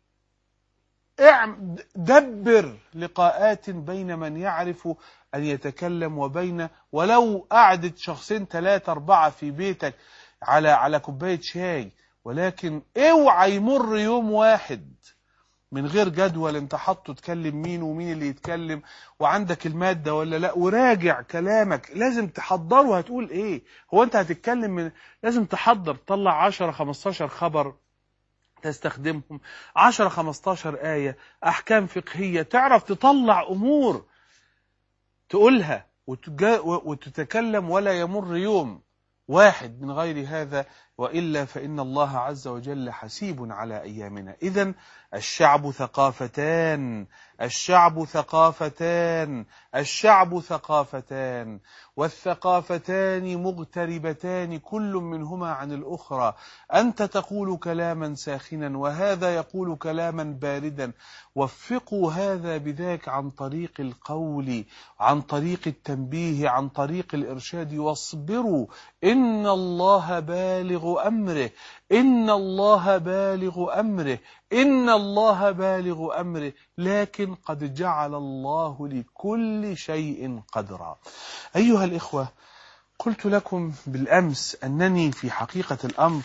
دبر لقاءات بين من يعرف أن يتكلم وبين ولو قعدت شخصين ثلاثة أربعة في بيتك على على كوباية شاي ولكن اوعى يمر يوم واحد من غير جدول انت حاطه تكلم مين ومين اللي يتكلم وعندك المادة ولا لا وراجع كلامك لازم تحضره هتقول ايه هو انت هتتكلم من لازم تحضر تطلع 10 15 خبر تستخدمهم 10 15 آية أحكام فقهية تعرف تطلع أمور تقولها وتتكلم ولا يمر يوم واحد من غير هذا وإلا فإن الله عز وجل حسيب على أيامنا إذا الشعب ثقافتان الشعب ثقافتان الشعب ثقافتان والثقافتان مغتربتان كل منهما عن الأخرى أنت تقول كلاما ساخنا وهذا يقول كلاما باردا وفقوا هذا بذاك عن طريق القول عن طريق التنبيه عن طريق الإرشاد واصبروا إن الله بالغ أمره إن الله بالغ أمره إن الله بالغ أمره لكن قد جعل الله لكل شيء قدرا أيها الإخوة قلت لكم بالأمس أنني في حقيقة الأمر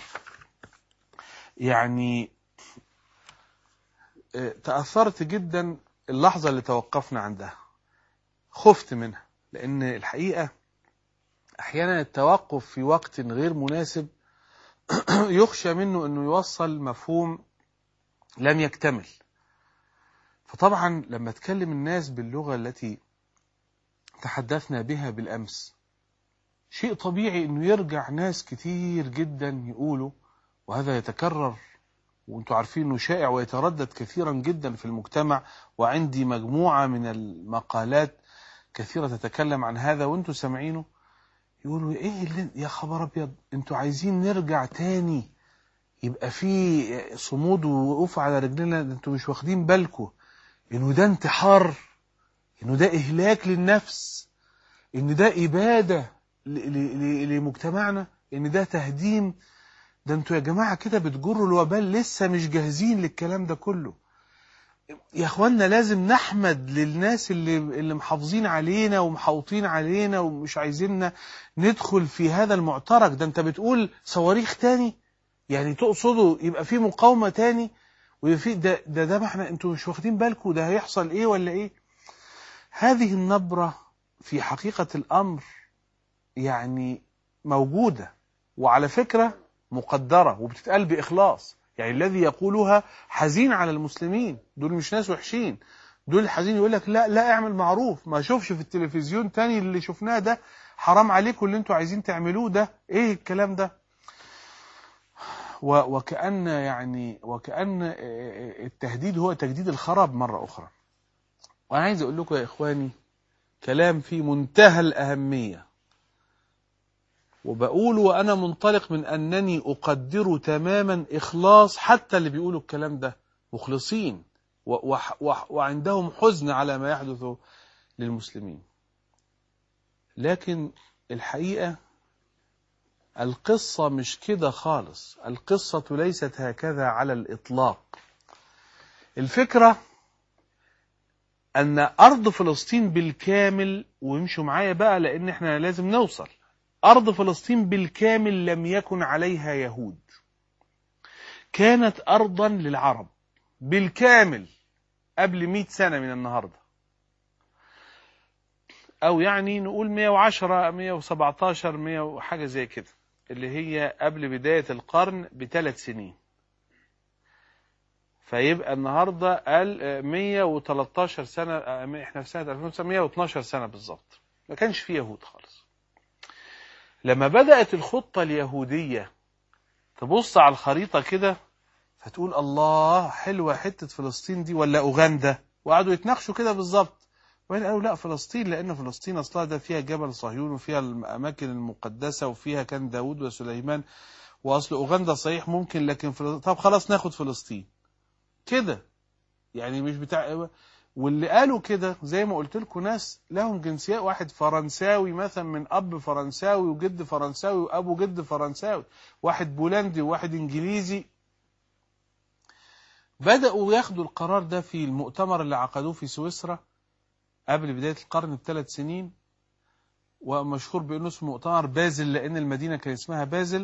يعني تأثرت جدا اللحظة اللي توقفنا عندها خفت منها لأن الحقيقة أحيانا التوقف في وقت غير مناسب يخشى منه أنه يوصل مفهوم لم يكتمل فطبعا لما تكلم الناس باللغة التي تحدثنا بها بالأمس شيء طبيعي أنه يرجع ناس كتير جدا يقولوا وهذا يتكرر وانتم عارفين انه شائع ويتردد كثيرا جدا في المجتمع وعندي مجموعة من المقالات كثيرة تتكلم عن هذا وانتم سامعينه يقولوا ايه اللي يا خبر ابيض انتوا عايزين نرجع تاني يبقى في صمود ووقوف على رجلنا انتوا مش واخدين بالكم انه ده انتحار انه ده اهلاك للنفس ان ده ابادة لمجتمعنا ان ده تهديم ده انتوا يا جماعة كده بتجروا الوبال لسه مش جاهزين للكلام ده كله يا اخوانا لازم نحمد للناس اللي اللي محافظين علينا ومحوطين علينا ومش عايزيننا ندخل في هذا المعترك ده انت بتقول صواريخ تاني يعني تقصدوا يبقى في مقاومة تاني ويبقى في ده ده, ده ما احنا انتوا مش واخدين بالكم ده هيحصل ايه ولا ايه هذه النبرة في حقيقة الامر يعني موجودة وعلى فكرة مقدرة وبتتقال بإخلاص يعني الذي يقولها حزين على المسلمين دول مش ناس وحشين دول الحزين يقول لك لا لا اعمل معروف ما اشوفش في التلفزيون تاني اللي شفناه ده حرام عليكم اللي انتوا عايزين تعملوه ده ايه الكلام ده و- وكأن يعني وكأن التهديد هو تجديد الخراب مرة أخرى وأنا عايز أقول لكم يا إخواني كلام في منتهى الأهمية وبقول وأنا منطلق من أنني أقدر تماما إخلاص حتى اللي بيقولوا الكلام ده مخلصين و- وح- وح- وعندهم حزن على ما يحدث للمسلمين لكن الحقيقة القصة مش كده خالص القصة ليست هكذا على الإطلاق الفكرة أن أرض فلسطين بالكامل ويمشوا معايا بقى لأن احنا لازم نوصل أرض فلسطين بالكامل لم يكن عليها يهود كانت أرضا للعرب بالكامل قبل مئة سنة من النهاردة أو يعني نقول 110 117 100 وحاجة زي كده اللي هي قبل بداية القرن بثلاث سنين فيبقى النهاردة قال 113 سنة احنا في سنة 1912 سنة بالظبط ما كانش فيه يهود خالص لما بدأت الخطة اليهودية تبص على الخريطة كده فتقول الله حلوة حتة فلسطين دي ولا أوغندا وقعدوا يتناقشوا كده بالظبط وبعدين قالوا لا فلسطين لأن فلسطين أصلها ده فيها جبل صهيون وفيها الأماكن المقدسة وفيها كان داود وسليمان وأصل أوغندا صحيح ممكن لكن فل... طب خلاص ناخد فلسطين كده يعني مش بتاع واللي قالوا كده زي ما قلت لكم ناس لهم جنسيات واحد فرنساوي مثلا من اب فرنساوي وجد فرنساوي وابو جد فرنساوي واحد بولندي وواحد انجليزي بدأوا ياخدوا القرار ده في المؤتمر اللي عقدوه في سويسرا قبل بداية القرن بثلاث سنين ومشهور بأنه اسمه مؤتمر بازل لأن المدينة كان اسمها بازل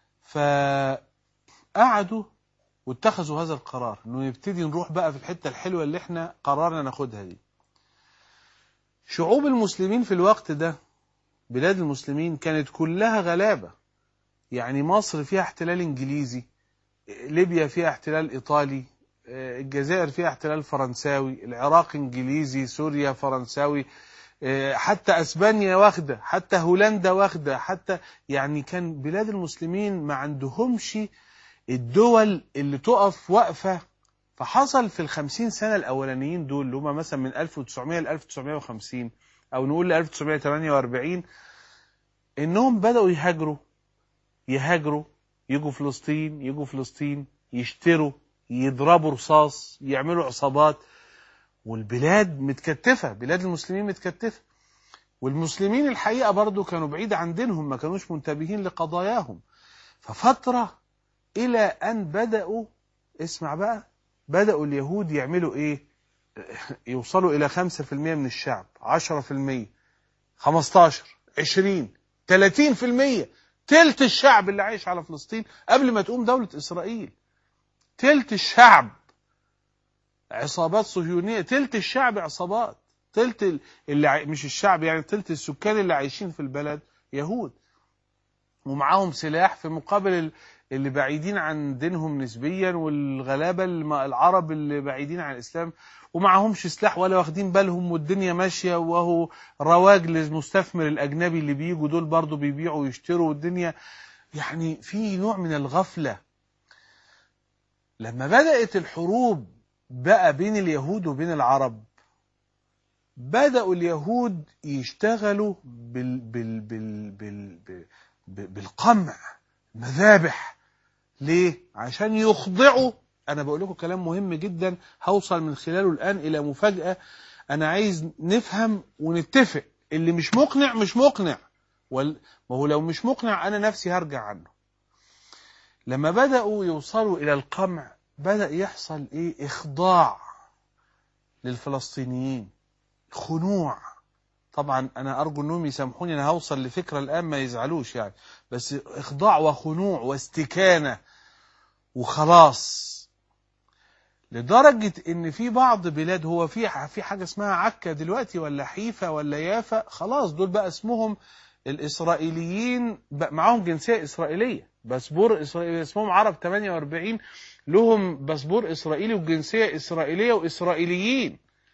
فقعدوا واتخذوا هذا القرار انه نبتدي نروح بقى في الحتة الحلوة اللي احنا قررنا ناخدها دي شعوب المسلمين في الوقت ده بلاد المسلمين كانت كلها غلابة يعني مصر فيها احتلال انجليزي ليبيا فيها احتلال ايطالي الجزائر فيها احتلال فرنساوي العراق انجليزي سوريا فرنساوي حتى اسبانيا واخده حتى هولندا واخده حتى يعني كان بلاد المسلمين ما عندهمش الدول اللي تقف وقفة فحصل في الخمسين سنة الأولانيين دول اللي هم مثلا من 1900 ل 1950 أو نقول ل 1948 إنهم بدأوا يهاجروا يهاجروا يجوا فلسطين يجوا فلسطين يشتروا يضربوا رصاص يعملوا عصابات والبلاد متكتفة بلاد المسلمين متكتفة والمسلمين الحقيقة برضو كانوا بعيد عن دينهم ما كانوش منتبهين لقضاياهم ففترة إلى أن بدأوا اسمع بقى بدأوا اليهود يعملوا إيه يوصلوا إلى 5% من الشعب 10% 15 20 30% تلت الشعب اللي عايش على فلسطين قبل ما تقوم دولة إسرائيل تلت الشعب عصابات صهيونية تلت الشعب عصابات تلت اللي ع... مش الشعب يعني تلت السكان اللي عايشين في البلد يهود ومعاهم سلاح في مقابل اللي بعيدين عن دينهم نسبيا والغلابة العرب اللي بعيدين عن الإسلام ومعهمش سلاح ولا واخدين بالهم والدنيا ماشية وهو رواج للمستثمر الأجنبي اللي بيجوا دول برضو بيبيعوا ويشتروا والدنيا يعني في نوع من الغفلة لما بدأت الحروب بقى بين اليهود وبين العرب بدأوا اليهود يشتغلوا بال بال بال بال بال بالقمع مذابح ليه؟ عشان يخضعوا أنا بقول لكم كلام مهم جدا هوصل من خلاله الآن إلى مفاجأة أنا عايز نفهم ونتفق اللي مش مقنع مش مقنع وال... ما هو لو مش مقنع أنا نفسي هرجع عنه لما بدأوا يوصلوا إلى القمع بدأ يحصل إيه إخضاع للفلسطينيين خنوع طبعا انا ارجو انهم يسامحوني انا هوصل لفكره الان ما يزعلوش يعني بس اخضاع وخنوع واستكانه وخلاص لدرجة ان في بعض بلاد هو في في حاجة اسمها عكا دلوقتي ولا حيفا ولا يافا خلاص دول بقى اسمهم الاسرائيليين بقى معاهم جنسية اسرائيلية باسبور اسرائيلي اسمهم عرب 48 لهم باسبور اسرائيلي وجنسية اسرائيلية واسرائيليين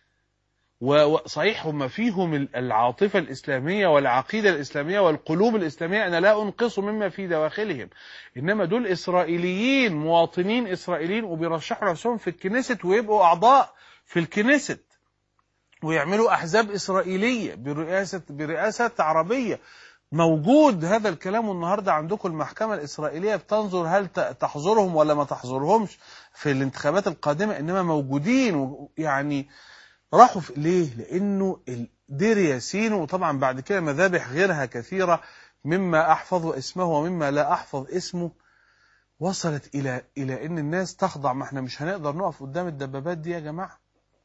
وصحيح هم فيهم العاطفة الإسلامية والعقيدة الإسلامية والقلوب الإسلامية أنا لا أنقص مما في دواخلهم إنما دول إسرائيليين مواطنين إسرائيليين وبيرشحوا نفسهم في الكنيست ويبقوا أعضاء في الكنيست ويعملوا أحزاب إسرائيلية برئاسة برئاسة عربية موجود هذا الكلام النهارده عندكم المحكمة الإسرائيلية بتنظر هل تحظرهم ولا ما تحظرهمش في الانتخابات القادمة إنما موجودين يعني راحوا في ليه؟ لأنه دير ياسين وطبعا بعد كده مذابح غيرها كثيرة مما أحفظ اسمه ومما لا أحفظ اسمه وصلت إلى إلى إن الناس تخضع ما احنا مش هنقدر نقف قدام الدبابات دي يا جماعة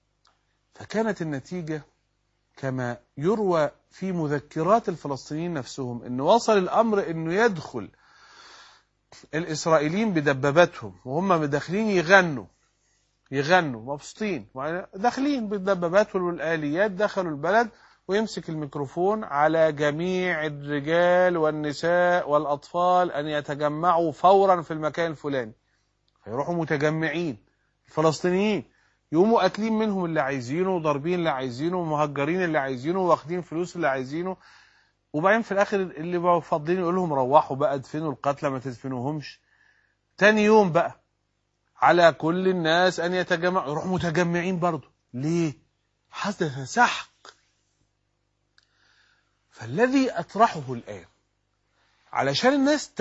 فكانت النتيجة كما يروى في مذكرات الفلسطينيين نفسهم إن وصل الأمر إنه يدخل الإسرائيليين بدباباتهم وهم داخلين يغنوا يغنوا مبسوطين داخلين بالدبابات والآليات دخلوا البلد ويمسك الميكروفون على جميع الرجال والنساء والأطفال أن يتجمعوا فورا في المكان الفلاني فيروحوا متجمعين الفلسطينيين يقوموا قاتلين منهم اللي عايزينه وضاربين اللي عايزينه ومهجرين اللي عايزينه واخدين فلوس اللي عايزينه وبعدين في الاخر اللي بقوا فاضيين يقول لهم روحوا بقى ادفنوا القتلى ما تدفنوهمش تاني يوم بقى على كل الناس أن يتجمعوا يروحوا متجمعين برضه ليه؟ حدث سحق فالذي أطرحه الآن علشان الناس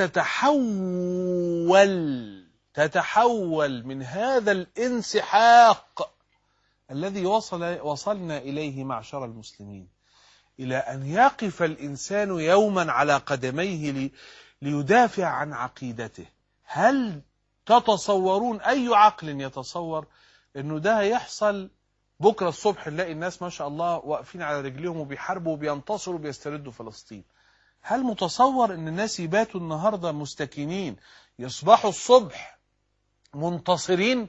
تتحول تتحول من هذا الانسحاق الذي وصل وصلنا إليه معشر المسلمين إلى أن يقف الإنسان يوما على قدميه لي ليدافع عن عقيدته هل تتصورون أي عقل يتصور أنه ده هيحصل بكرة الصبح نلاقي الناس ما شاء الله واقفين على رجليهم وبيحاربوا وبينتصروا وبيستردوا فلسطين هل متصور أن الناس يباتوا النهاردة مستكينين يصبحوا الصبح منتصرين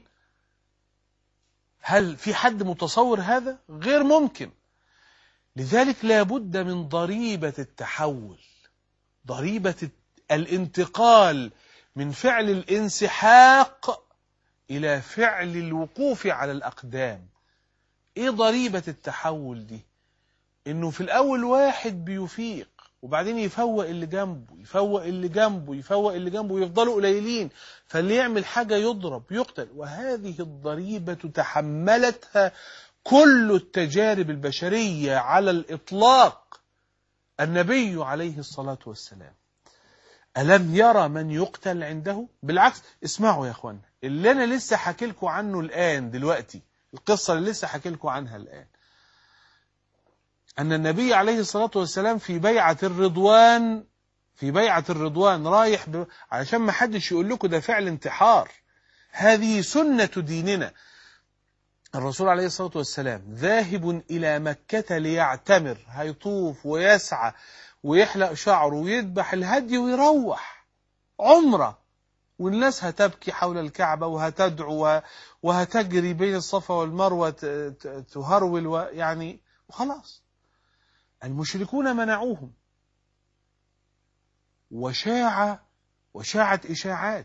هل في حد متصور هذا غير ممكن لذلك لابد من ضريبة التحول ضريبة الانتقال من فعل الانسحاق إلى فعل الوقوف على الأقدام إيه ضريبة التحول دي إنه في الأول واحد بيفيق وبعدين يفوق اللي جنبه يفوق اللي جنبه يفوق اللي جنبه ويفضلوا قليلين فاللي يعمل حاجة يضرب يقتل وهذه الضريبة تحملتها كل التجارب البشرية على الإطلاق النبي عليه الصلاة والسلام ألم يرى من يقتل عنده بالعكس اسمعوا يا أخوانا اللي أنا لسه حكي لكم عنه الآن دلوقتي القصة اللي لسه حكي لكم عنها الآن أن النبي عليه الصلاة والسلام في بيعة الرضوان في بيعة الرضوان رايح ب... علشان ما حدش يقول لكم ده فعل انتحار هذه سنة ديننا الرسول عليه الصلاة والسلام ذاهب إلى مكة ليعتمر هيطوف ويسعى ويحلق شعره ويذبح الهدي ويروح عمرة والناس هتبكي حول الكعبة وهتدعو وهتجري بين الصفا والمروة تهرول ويعني وخلاص المشركون منعوهم وشاع وشاعت إشاعات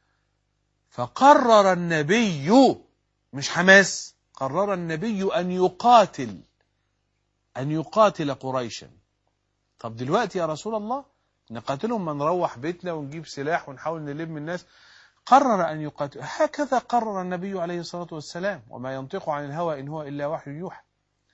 فقرر النبي مش حماس قرر النبي أن يقاتل أن يقاتل قريشا طب دلوقتي يا رسول الله نقاتلهم ما نروح بيتنا ونجيب سلاح ونحاول نلم الناس قرر أن يقاتل هكذا قرر النبي عليه الصلاة والسلام وما ينطق عن الهوى إن هو إلا وحي يوحى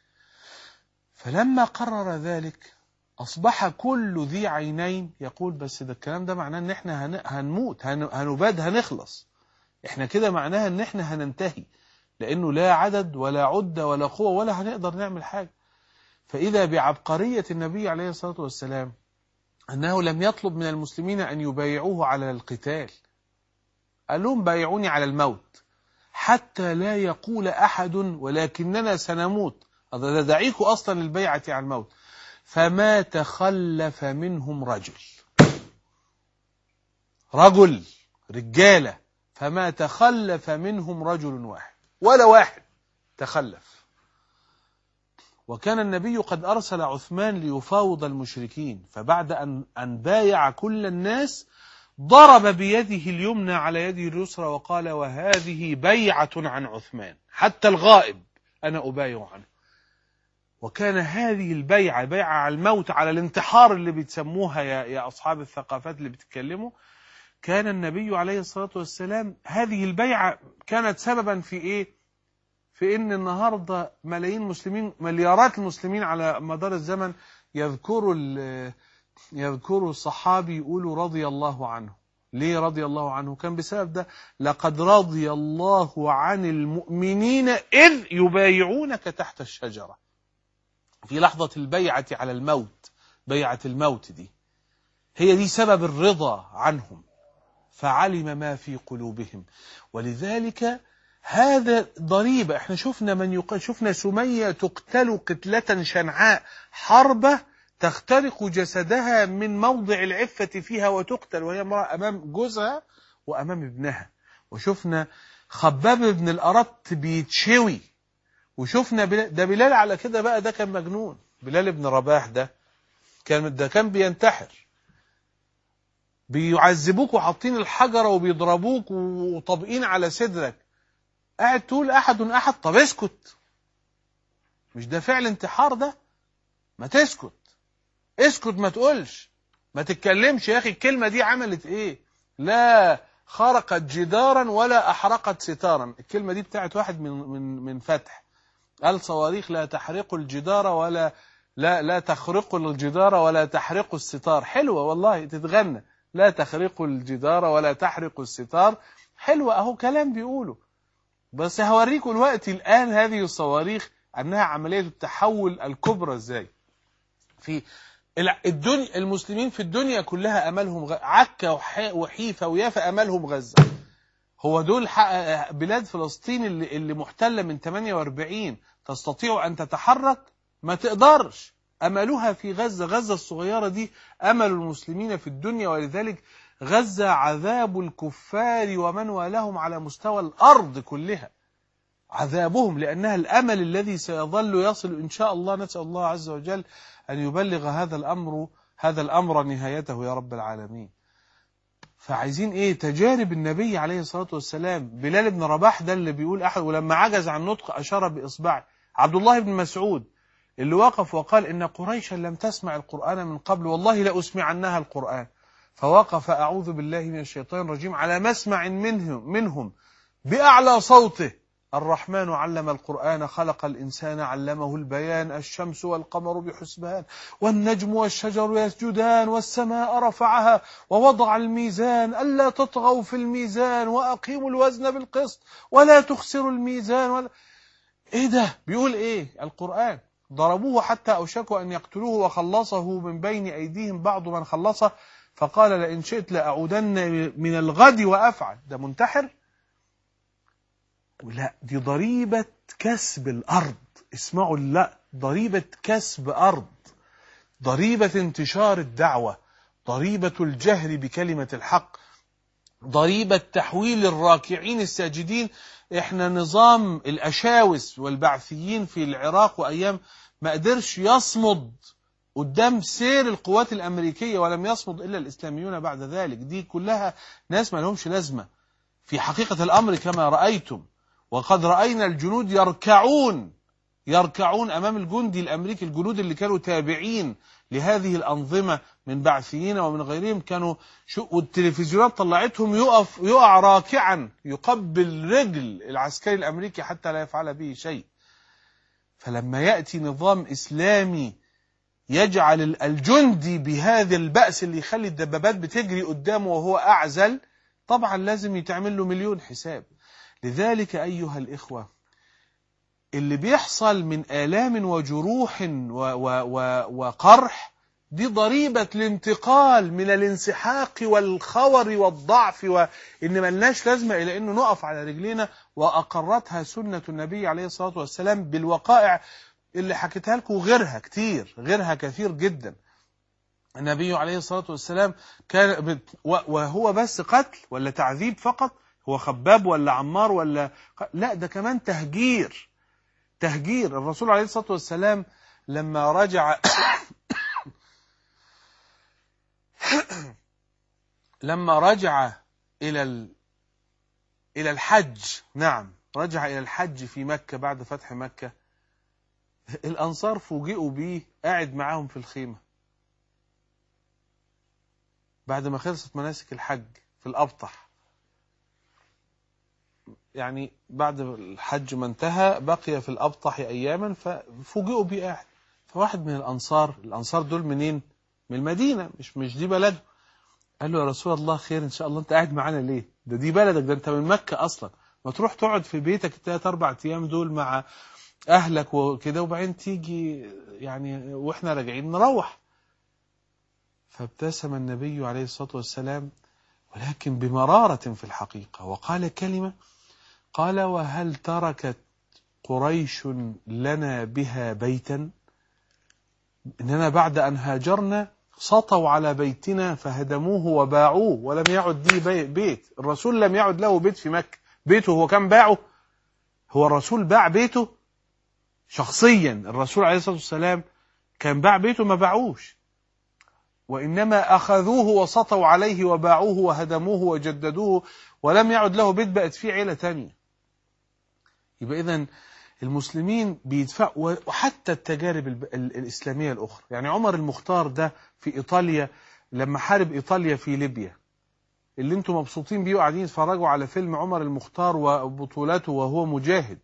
فلما قرر ذلك أصبح كل ذي عينين يقول بس ده الكلام ده معناه إن إحنا هن... هنموت هن... هنباد هنخلص إحنا كده معناها إن إحنا هننتهي لأنه لا عدد ولا عدة ولا قوة ولا هنقدر نعمل حاجة فإذا بعبقرية النبي عليه الصلاة والسلام أنه لم يطلب من المسلمين أن يبايعوه على القتال قال لهم بايعوني على الموت حتى لا يقول أحد ولكننا سنموت هذا دعيك أصلا للبيعة على الموت فما تخلف منهم رجل رجل رجالة فما تخلف منهم رجل واحد ولا واحد تخلف وكان النبي قد أرسل عثمان ليفاوض المشركين فبعد أن, أن بايع كل الناس ضرب بيده اليمنى على يده اليسرى وقال وهذه بيعة عن عثمان حتى الغائب أنا أبايع عنه وكان هذه البيعة بيعة على الموت على الانتحار اللي بتسموها يا, يا أصحاب الثقافات اللي بتتكلموا كان النبي عليه الصلاة والسلام هذه البيعة كانت سببا في إيه في إن النهاردة ملايين مسلمين مليارات المسلمين على مدار الزمن يذكروا يذكروا الصحابي يقولوا رضي الله عنه ليه رضي الله عنه كان بسبب ده لقد رضي الله عن المؤمنين إذ يبايعونك تحت الشجرة في لحظة البيعة على الموت بيعة الموت دي هي دي سبب الرضا عنهم فعلم ما في قلوبهم ولذلك هذا ضريبة احنا شفنا من يقال شفنا سمية تقتل قتلة شنعاء حربة تخترق جسدها من موضع العفة فيها وتقتل وهي امرأة أمام جوزها وأمام ابنها وشفنا خباب بن الأرط بيتشوي وشفنا بلال ده بلال على كده بقى ده كان مجنون بلال بن رباح ده كان ده كان بينتحر بيعذبوك وحاطين الحجرة وبيضربوك وطابقين على صدرك قاعد تقول أحد أحد طب اسكت مش ده فعل انتحار ده ما تسكت اسكت ما تقولش ما تتكلمش يا أخي الكلمة دي عملت إيه لا خرقت جدارا ولا أحرقت ستارا الكلمة دي بتاعت واحد من من من فتح قال صواريخ لا تحرق الجدار ولا لا لا تخرق الجدار ولا تحرق الستار حلوة والله تتغنى لا تخرق الجدار ولا تحرق الستار حلوة اهو كلام بيقوله بس هوريكم الوقت الآن هذه الصواريخ أنها عملية التحول الكبرى ازاي في الدنيا المسلمين في الدنيا كلها أملهم غ... عكا وحيفا ويافا أملهم غزة هو دول بلاد فلسطين اللي, اللي محتلة من 48 تستطيع أن تتحرك ما تقدرش أملها في غزة غزة الصغيرة دي أمل المسلمين في الدنيا ولذلك غزة عذاب الكفار ومن والهم على مستوى الأرض كلها عذابهم لأنها الأمل الذي سيظل يصل إن شاء الله نسأل الله عز وجل أن يبلغ هذا الأمر هذا الأمر نهايته يا رب العالمين فعايزين ايه تجارب النبي عليه الصلاة والسلام بلال بن رباح ده اللي بيقول أحد ولما عجز عن نطق أشار بإصبعه عبد الله بن مسعود اللي وقف وقال إن قريشا لم تسمع القرآن من قبل والله لأسمعنها القرآن فوقف أعوذ بالله من الشيطان الرجيم على مسمع منهم, منهم بأعلى صوته الرحمن علم القرآن خلق الإنسان علمه البيان الشمس والقمر بحسبان والنجم والشجر يسجدان والسماء رفعها ووضع الميزان ألا تطغوا في الميزان وأقيموا الوزن بالقسط ولا تخسروا الميزان ولا إيه ده بيقول إيه القرآن ضربوه حتى أوشكوا أن يقتلوه وخلصه من بين أيديهم بعض من خلصه فقال لئن شئت لأعودن من الغد وأفعل ده منتحر لا دي ضريبة كسب الأرض اسمعوا لا ضريبة كسب أرض ضريبة انتشار الدعوة ضريبة الجهر بكلمة الحق ضريبة تحويل الراكعين الساجدين احنا نظام الأشاوس والبعثيين في العراق وأيام ما قدرش يصمد قدام سير القوات الأمريكية ولم يصمد إلا الإسلاميون بعد ذلك دي كلها ناس ما لهمش لازمة في حقيقة الأمر كما رأيتم وقد رأينا الجنود يركعون يركعون أمام الجندي الأمريكي الجنود اللي كانوا تابعين لهذه الأنظمة من بعثيين ومن غيرهم كانوا شو والتلفزيونات طلعتهم يقف يقع راكعا يقبل رجل العسكري الأمريكي حتى لا يفعل به شيء فلما يأتي نظام إسلامي يجعل الجندي بهذا البأس اللي يخلي الدبابات بتجري قدامه وهو أعزل طبعا لازم يتعمل له مليون حساب لذلك أيها الإخوة اللي بيحصل من آلام وجروح و و و وقرح دي ضريبة الانتقال من الانسحاق والخور والضعف وإن ملناش لازمة إلى أنه نقف على رجلينا وأقرتها سنة النبي عليه الصلاة والسلام بالوقائع اللي حكيتها لكم غيرها كتير غيرها كثير جدا النبي عليه الصلاة والسلام كان بت- و- وهو بس قتل ولا تعذيب فقط هو خباب ولا عمار ولا لا ده كمان تهجير تهجير الرسول عليه الصلاة والسلام لما رجع لما رجع إلى ال... إلى الحج نعم رجع إلى الحج في مكة بعد فتح مكة الأنصار فوجئوا بيه قاعد معاهم في الخيمة بعد ما خلصت مناسك الحج في الأبطح يعني بعد الحج ما انتهى بقي في الأبطح أياما ففوجئوا بيه قاعد فواحد من الأنصار الأنصار دول منين؟ من المدينة مش مش دي بلده قال له يا رسول الله خير إن شاء الله أنت قاعد معانا ليه؟ ده دي بلدك ده أنت من مكة أصلا ما تروح تقعد في بيتك الثلاث أربع أيام دول مع أهلك وكده وبعدين تيجي يعني وإحنا راجعين نروح فابتسم النبي عليه الصلاة والسلام ولكن بمرارة في الحقيقة وقال كلمة قال وهل تركت قريش لنا بها بيتا إننا بعد أن هاجرنا سطوا على بيتنا فهدموه وباعوه ولم يعد لي بي- بيت الرسول لم يعد له بيت في مكة بيته هو كان باعه هو الرسول باع بيته شخصيا الرسول عليه الصلاة والسلام كان باع بيته ما باعوش وإنما أخذوه وسطوا عليه وباعوه وهدموه وجددوه ولم يعد له بيت بقت فيه عيلة تانية يبقى إذن المسلمين بيدفعوا وحتى التجارب الب- ال- الإسلامية الأخرى يعني عمر المختار ده في إيطاليا لما حارب إيطاليا في ليبيا اللي انتم مبسوطين بيه وقاعدين يتفرجوا على فيلم عمر المختار وبطولاته وهو مجاهد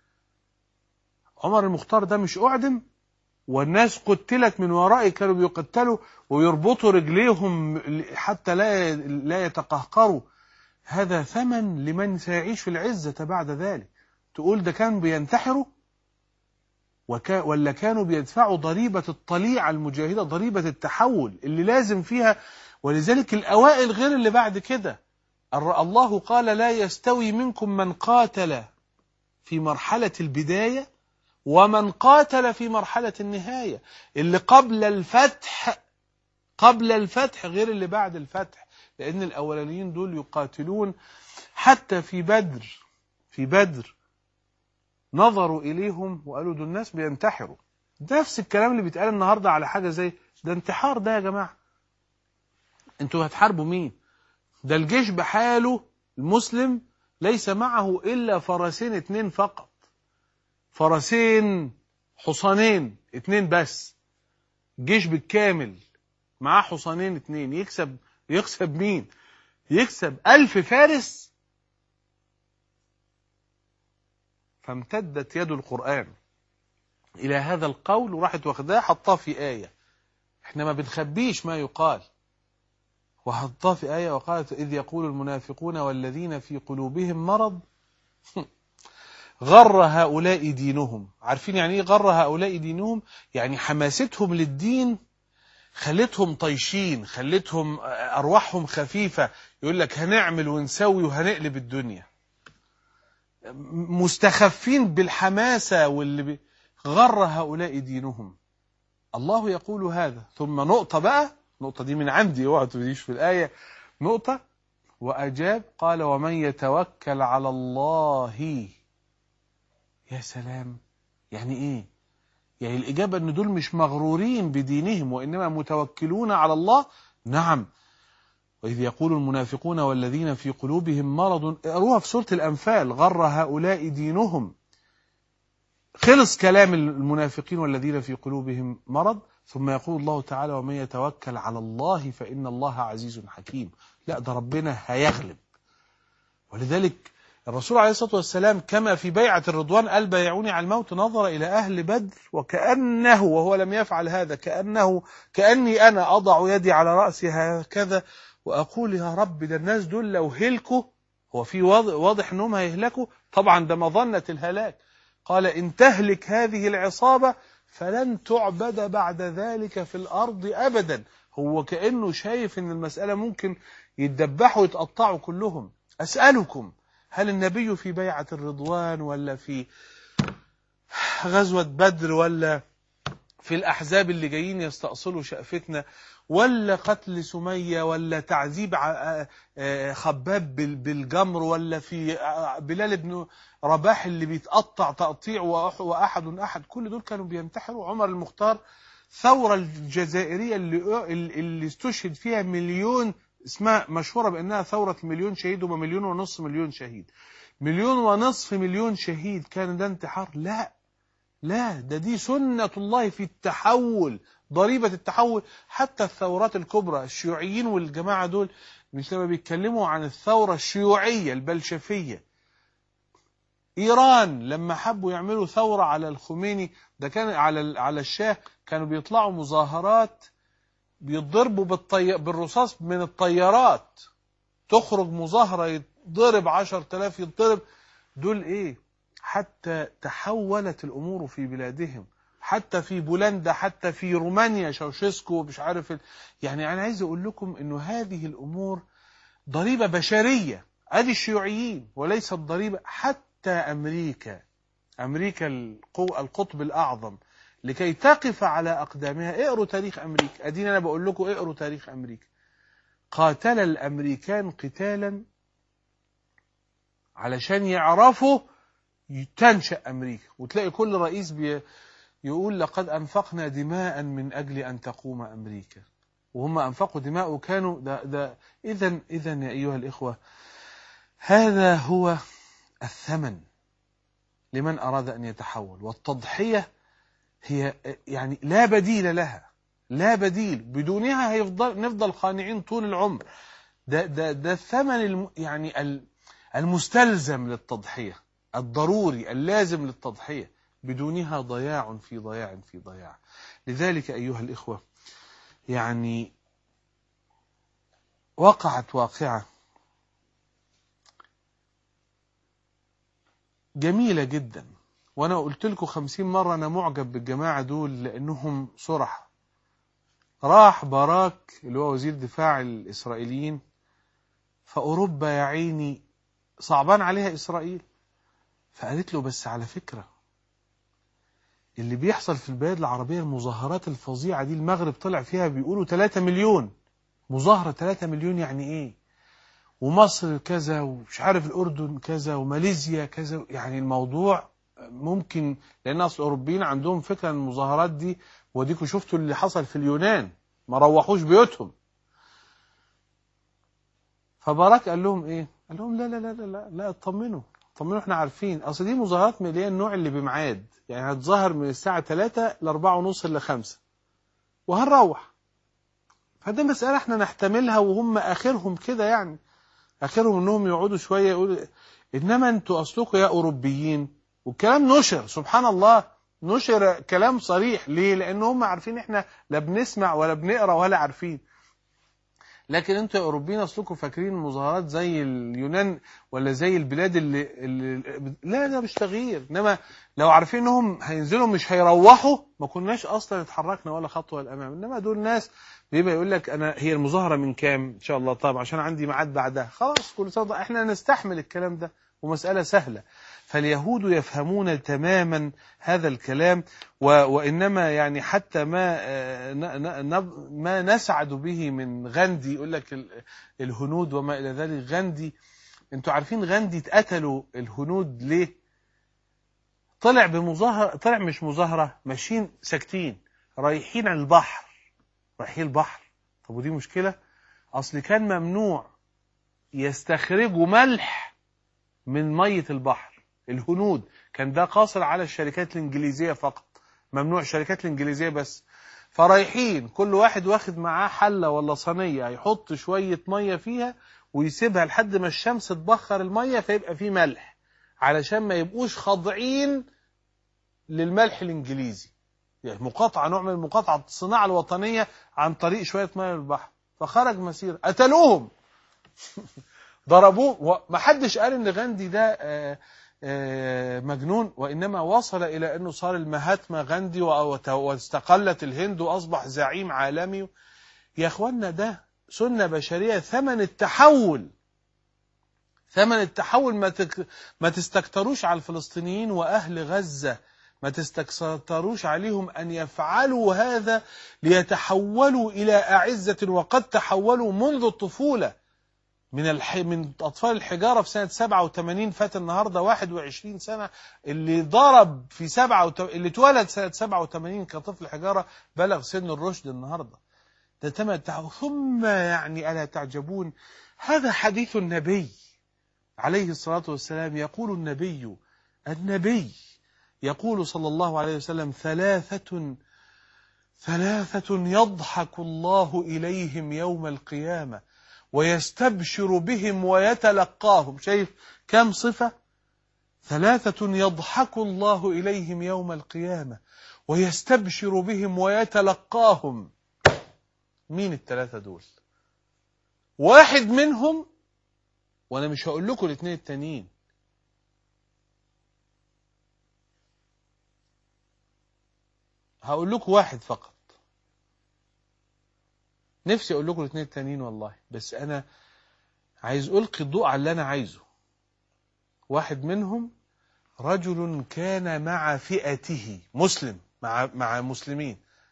عمر المختار ده مش أعدم والناس قتلت من ورائه كانوا بيقتلوا ويربطوا رجليهم حتى لا لا يتقهقروا هذا ثمن لمن سيعيش في العزة بعد ذلك تقول ده كانوا بينتحروا وكا ولا كانوا بيدفعوا ضريبة الطليعة المجاهدة ضريبة التحول اللي لازم فيها ولذلك الأوائل غير اللي بعد كده الر- الله قال لا يستوي منكم من قاتل في مرحلة البداية ومن قاتل في مرحلة النهاية اللي قبل الفتح قبل الفتح غير اللي بعد الفتح لأن الأولانيين دول يقاتلون حتى في بدر في بدر نظروا إليهم وقالوا دول الناس بينتحروا نفس الكلام اللي بيتقال النهاردة على حاجة زي ده انتحار ده يا جماعة انتوا هتحاربوا مين ده الجيش بحاله المسلم ليس معه إلا فرسين اتنين فقط فرسين حصانين اتنين بس جيش بالكامل معاه حصانين اتنين يكسب يكسب مين يكسب ألف فارس فامتدت يد القرآن إلى هذا القول وراحت واخداه حطاه في آية احنا ما بنخبيش ما يقال وحطاه في آية وقالت إذ يقول المنافقون والذين في قلوبهم مرض غر هؤلاء دينهم عارفين يعني ايه غر هؤلاء دينهم يعني حماستهم للدين خلتهم طيشين خلتهم أرواحهم خفيفة يقول لك هنعمل ونسوي وهنقلب الدنيا مستخفين بالحماسة واللي بي... غر هؤلاء دينهم الله يقول هذا ثم نقطة بقى نقطة دي من عندي اوعى تبديش في الآية نقطة وأجاب قال ومن يتوكل على الله يا سلام يعني ايه يعني الإجابة أن دول مش مغرورين بدينهم وإنما متوكلون على الله نعم وإذ يقول المنافقون والذين في قلوبهم مرض اقروها في سورة الأنفال غر هؤلاء دينهم خلص كلام المنافقين والذين في قلوبهم مرض ثم يقول الله تعالى ومن يتوكل على الله فإن الله عزيز حكيم لا ده ربنا هيغلب ولذلك الرسول عليه الصلاة والسلام كما في بيعة الرضوان قال بايعوني على الموت نظر إلى أهل بدر وكأنه وهو لم يفعل هذا كأنه كأني أنا أضع يدي على رأسي هكذا وأقول يا رب ده الناس دول لو هلكوا هو في واضح, واضح أنهم هيهلكوا طبعا ده مظنة الهلاك قال إن تهلك هذه العصابة فلن تعبد بعد ذلك في الأرض أبدا هو كأنه شايف أن المسألة ممكن يتدبحوا ويتقطعوا كلهم أسألكم هل النبي في بيعة الرضوان ولا في غزوة بدر ولا في الأحزاب اللي جايين يستأصلوا شقفتنا ولا قتل سمية ولا تعذيب ع- آه، خباب بال- بالجمر ولا في آه، بلال بن رباح اللي بيتقطع تقطيع وأح- وأحد أحد كل دول كانوا بينتحروا عمر المختار ثورة الجزائرية اللي, اللي استشهد فيها مليون اسمها مشهورة بأنها ثورة مليون شهيد وما مليون ونصف مليون شهيد مليون ونصف مليون شهيد كان ده انتحار لا لا ده دي سنة الله في التحول ضريبة التحول حتى الثورات الكبرى الشيوعيين والجماعة دول مش لما بيتكلموا عن الثورة الشيوعية البلشفية إيران لما حبوا يعملوا ثورة على الخميني ده كان على ال- على الشاه كانوا بيطلعوا مظاهرات بيضربوا بالطي... بالرصاص من الطيارات تخرج مظاهرة يتضرب عشر تلاف يتضرب دول ايه حتى تحولت الامور في بلادهم حتى في بولندا حتى في رومانيا شاوشيسكو مش عارف ال... يعني انا عايز اقول لكم انه هذه الامور ضريبة بشرية ادي الشيوعيين وليست ضريبة حتى امريكا امريكا القو... القطب الاعظم لكي تقف على اقدامها اقروا تاريخ امريكا ادينا انا بقول لكم اقروا تاريخ امريكا قاتل الامريكان قتالا علشان يعرفوا تنشأ أمريكا وتلاقي كل رئيس بي يقول لقد أنفقنا دماء من أجل أن تقوم أمريكا وهم أنفقوا دماء وكانوا ده ده إذا إذا يا أيها الإخوة هذا هو الثمن لمن أراد أن يتحول والتضحية هي يعني لا بديل لها لا بديل بدونها هيفضل نفضل قانعين طول العمر ده ده ده الثمن الم يعني ال- المستلزم للتضحية الضروري اللازم للتضحية بدونها ضياع في ضياع في ضياع لذلك أيها الإخوة يعني وقعت واقعة جميلة جدا وأنا قلت لكم خمسين مرة أنا معجب بالجماعة دول لأنهم صرح راح باراك اللي هو وزير دفاع الإسرائيليين فأوروبا يا عيني صعبان عليها إسرائيل فقالت له بس على فكرة اللي بيحصل في البلاد العربية المظاهرات الفظيعة دي المغرب طلع فيها بيقولوا 3 مليون مظاهرة 3 مليون يعني ايه ومصر كذا ومش عارف الأردن كذا وماليزيا كذا يعني الموضوع ممكن لأن أصل الأوروبيين عندهم فكرة أن المظاهرات دي وديكوا شفتوا اللي حصل في اليونان ما روحوش بيوتهم فباراك قال لهم ايه قال لهم لا لا لا لا لا, لا اطمنوا اطمنوا احنا عارفين اصل دي مظاهرات من اللي هي النوع اللي بميعاد يعني هتظهر من الساعة 3 ل 4 ونص ل 5 وهنروح فده مسألة احنا نحتملها وهم اخرهم كده يعني اخرهم انهم يقعدوا شوية يقولوا انما انتوا اصلكم يا اوروبيين والكلام نشر سبحان الله نشر كلام صريح ليه لان هم عارفين احنا لا بنسمع ولا بنقرا ولا عارفين لكن انتوا يا اوروبيين اصلكم فاكرين المظاهرات زي اليونان ولا زي البلاد اللي, اللي لا ده مش تغيير انما لو عارفين انهم هينزلوا مش هيروحوا ما كناش اصلا اتحركنا ولا خطوه للامام انما دول ناس بيبقى يقول لك انا هي المظاهره من كام ان شاء الله طب عشان عندي ميعاد بعدها خلاص كل سنه احنا نستحمل الكلام ده ومساله سهله فاليهود يفهمون تماما هذا الكلام و وإنما يعني حتى ما ما نسعد به من غاندي يقول لك الهنود وما إلى ذلك غاندي انتوا عارفين غاندي اتقتلوا الهنود ليه طلع بمظاهرة طلع مش مظاهرة ماشيين ساكتين رايحين على البحر رايحين البحر طب ودي مشكلة أصل كان ممنوع يستخرجوا ملح من مية البحر الهنود كان ده قاصر على الشركات الإنجليزية فقط ممنوع الشركات الإنجليزية بس فرايحين كل واحد واخد معاه حلة ولا صينية يحط شوية مية فيها ويسيبها لحد ما الشمس تبخر المية فيبقى فيه ملح علشان ما يبقوش خاضعين للملح الإنجليزي يعني مقاطعة نوع من المقاطعة الصناعة الوطنية عن طريق شوية مية من البحر فخرج مسير قتلوهم ضربوه وما حدش قال ان غاندي ده آه، مجنون وإنما وصل إلى أنه صار المهاتما غاندي وأو- واستقلت الهند وأصبح زعيم عالمي يا أخوانا ده سنة بشرية ثمن التحول ثمن التحول ما تك... ما تستكتروش على الفلسطينيين وأهل غزة ما تستكتروش عليهم أن يفعلوا هذا ليتحولوا إلى أعزة وقد تحولوا منذ الطفولة من الح... من أطفال الحجارة في سنة 87 فات النهاردة 21 سنة اللي ضرب في 7 اللي اتولد سنة 87 كطفل حجارة بلغ سن الرشد النهاردة ده تم التحول ثم يعني ألا تعجبون هذا حديث النبي عليه الصلاة والسلام يقول النبي النبي يقول صلى الله عليه وسلم ثلاثة ثلاثة يضحك الله إليهم يوم القيامة ويستبشر بهم ويتلقاهم شايف كم صفة ثلاثة يضحك الله إليهم يوم القيامة ويستبشر بهم ويتلقاهم مين الثلاثة دول واحد منهم وانا مش هقول لكم الاثنين التانيين هقول لكم واحد فقط نفسي اقول لكم الاثنين التانيين والله بس انا عايز القي الضوء على اللي انا عايزه واحد منهم رجل كان مع فئته مسلم مع مع مسلمين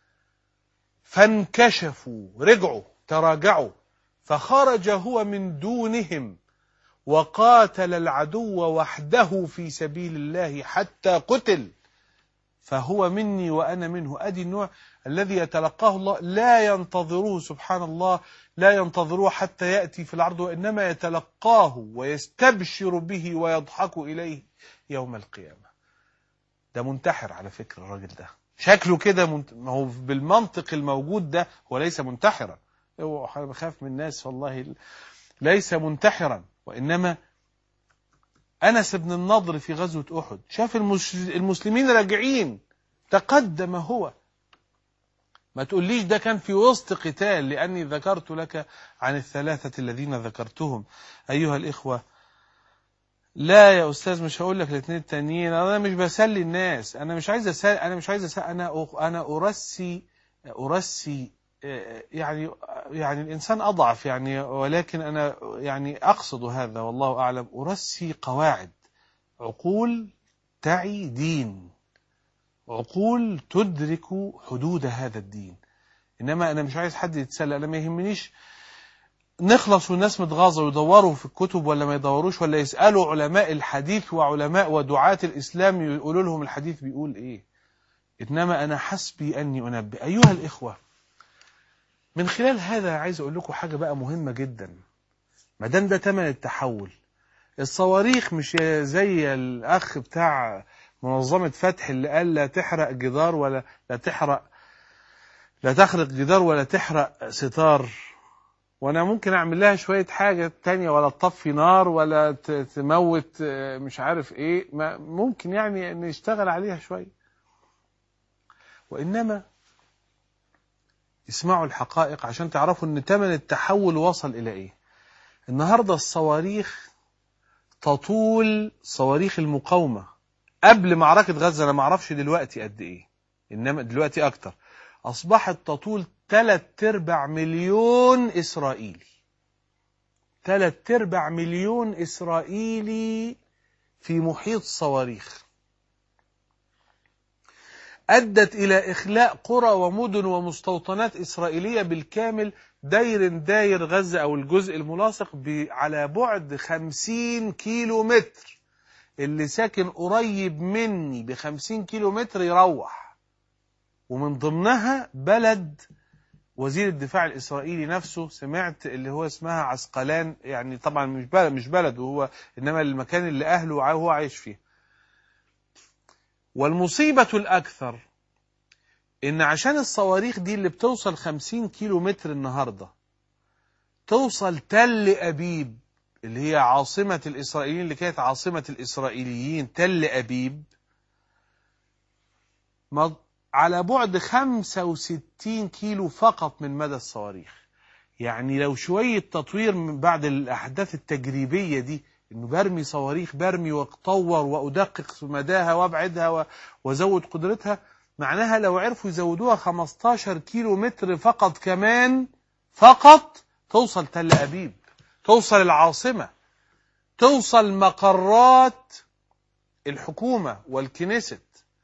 فانكشفوا رجعوا تراجعوا فخرج هو من دونهم وقاتل العدو وحده في سبيل الله حتى قتل فهو مني وأنا منه أدي النوع الذي يتلقاه الله لا ينتظروه سبحان الله لا ينتظروه حتى يأتي في العرض وإنما يتلقاه ويستبشر به ويضحك إليه يوم القيامة ده منتحر على فكرة الراجل ده شكله كده منت... ما هو بالمنطق الموجود ده هو ليس منتحرا هو أنا بخاف من الناس والله ليس منتحرا وإنما أنس بن النضر في غزوة أحد شاف المس... المسلمين راجعين تقدم هو ما تقوليش ده كان في وسط قتال لأني ذكرت لك عن الثلاثة الذين ذكرتهم أيها الإخوة لا يا أستاذ مش هقول لك الاثنين التانيين أنا مش بسلي الناس أنا مش عايز أسأل أنا مش عايز أسأل أنا أنا أرسي أرسي يعني يعني الإنسان أضعف يعني ولكن أنا يعني أقصد هذا والله أعلم أرسي قواعد عقول تعي دين عقول تدرك حدود هذا الدين إنما أنا مش عايز حد يتسلى أنا ما يهمنيش نخلص والناس متغاظة ويدوروا في الكتب ولا ما يدوروش ولا يسألوا علماء الحديث وعلماء ودعاة الإسلام يقولوا لهم الحديث بيقول إيه إنما أنا حسبي أني أنبئ أيها الإخوة من خلال هذا عايز أقول لكم حاجة بقى مهمة جدا ما دام ده تمن التحول الصواريخ مش زي الأخ بتاع منظمة فتح اللي قال لا تحرق جدار ولا لا تحرق لا تخرق جدار ولا تحرق ستار وانا ممكن اعمل لها شوية حاجة تانية ولا تطفي نار ولا تموت مش عارف ايه ما ممكن يعني نشتغل عليها شوية وانما اسمعوا الحقائق عشان تعرفوا ان تمن التحول وصل الى ايه النهاردة الصواريخ تطول صواريخ المقاومة قبل معركة غزة انا معرفش دلوقتي قد ايه انما دلوقتي اكتر اصبحت تطول تلات ارباع مليون اسرائيلي تلات ارباع مليون اسرائيلي في محيط صواريخ أدت إلى إخلاء قرى ومدن ومستوطنات إسرائيلية بالكامل داير داير غزة أو الجزء الملاصق على بعد خمسين كيلو متر اللي ساكن قريب مني بخمسين كيلو متر يروح ومن ضمنها بلد وزير الدفاع الإسرائيلي نفسه سمعت اللي هو اسمها عسقلان يعني طبعا مش بلد مش بلد هو إنما المكان اللي أهله هو عايش فيه والمصيبة الأكثر إن عشان الصواريخ دي اللي بتوصل 50 كيلو متر النهاردة توصل تل أبيب اللي هي عاصمة الإسرائيليين اللي كانت عاصمة الإسرائيليين تل أبيب على بعد 65 كيلو فقط من مدى الصواريخ يعني لو شوية تطوير من بعد الأحداث التجريبية دي انه برمي صواريخ برمي واطور وادقق مداها وابعدها و- وازود قدرتها معناها لو عرفوا يزودوها 15 كيلو متر فقط كمان فقط توصل تل ابيب توصل العاصمه توصل مقرات الحكومه والكنيست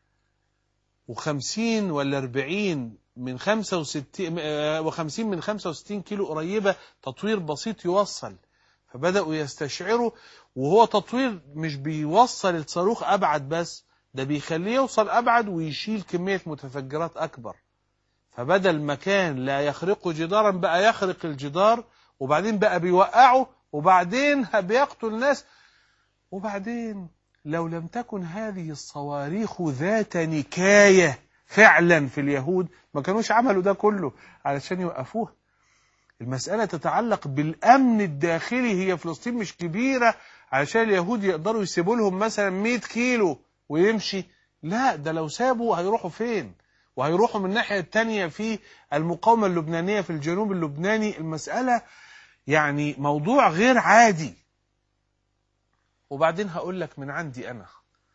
وخمسين ولا أربعين من خمسة وستين وخمسين من خمسة وستين كيلو قريبة تطوير بسيط يوصل فبدأوا يستشعروا وهو تطوير مش بيوصل الصاروخ أبعد بس ده بيخليه يوصل أبعد ويشيل كمية متفجرات أكبر فبدل مكان لا يخرقه جدارا بقى يخرق الجدار وبعدين بقى بيوقعه وبعدين بيقتل الناس وبعدين لو لم تكن هذه الصواريخ ذات نكاية فعلا في اليهود ما كانوش عملوا ده كله علشان يوقفوها المسألة تتعلق بالأمن الداخلي هي فلسطين مش كبيرة علشان اليهود يقدروا يسيبوا لهم مثلا 100 كيلو ويمشي لا ده لو سابوا هيروحوا فين وهيروحوا من الناحية التانية في المقاومة اللبنانية في الجنوب اللبناني المسألة يعني موضوع غير عادي وبعدين هقول لك من عندي أنا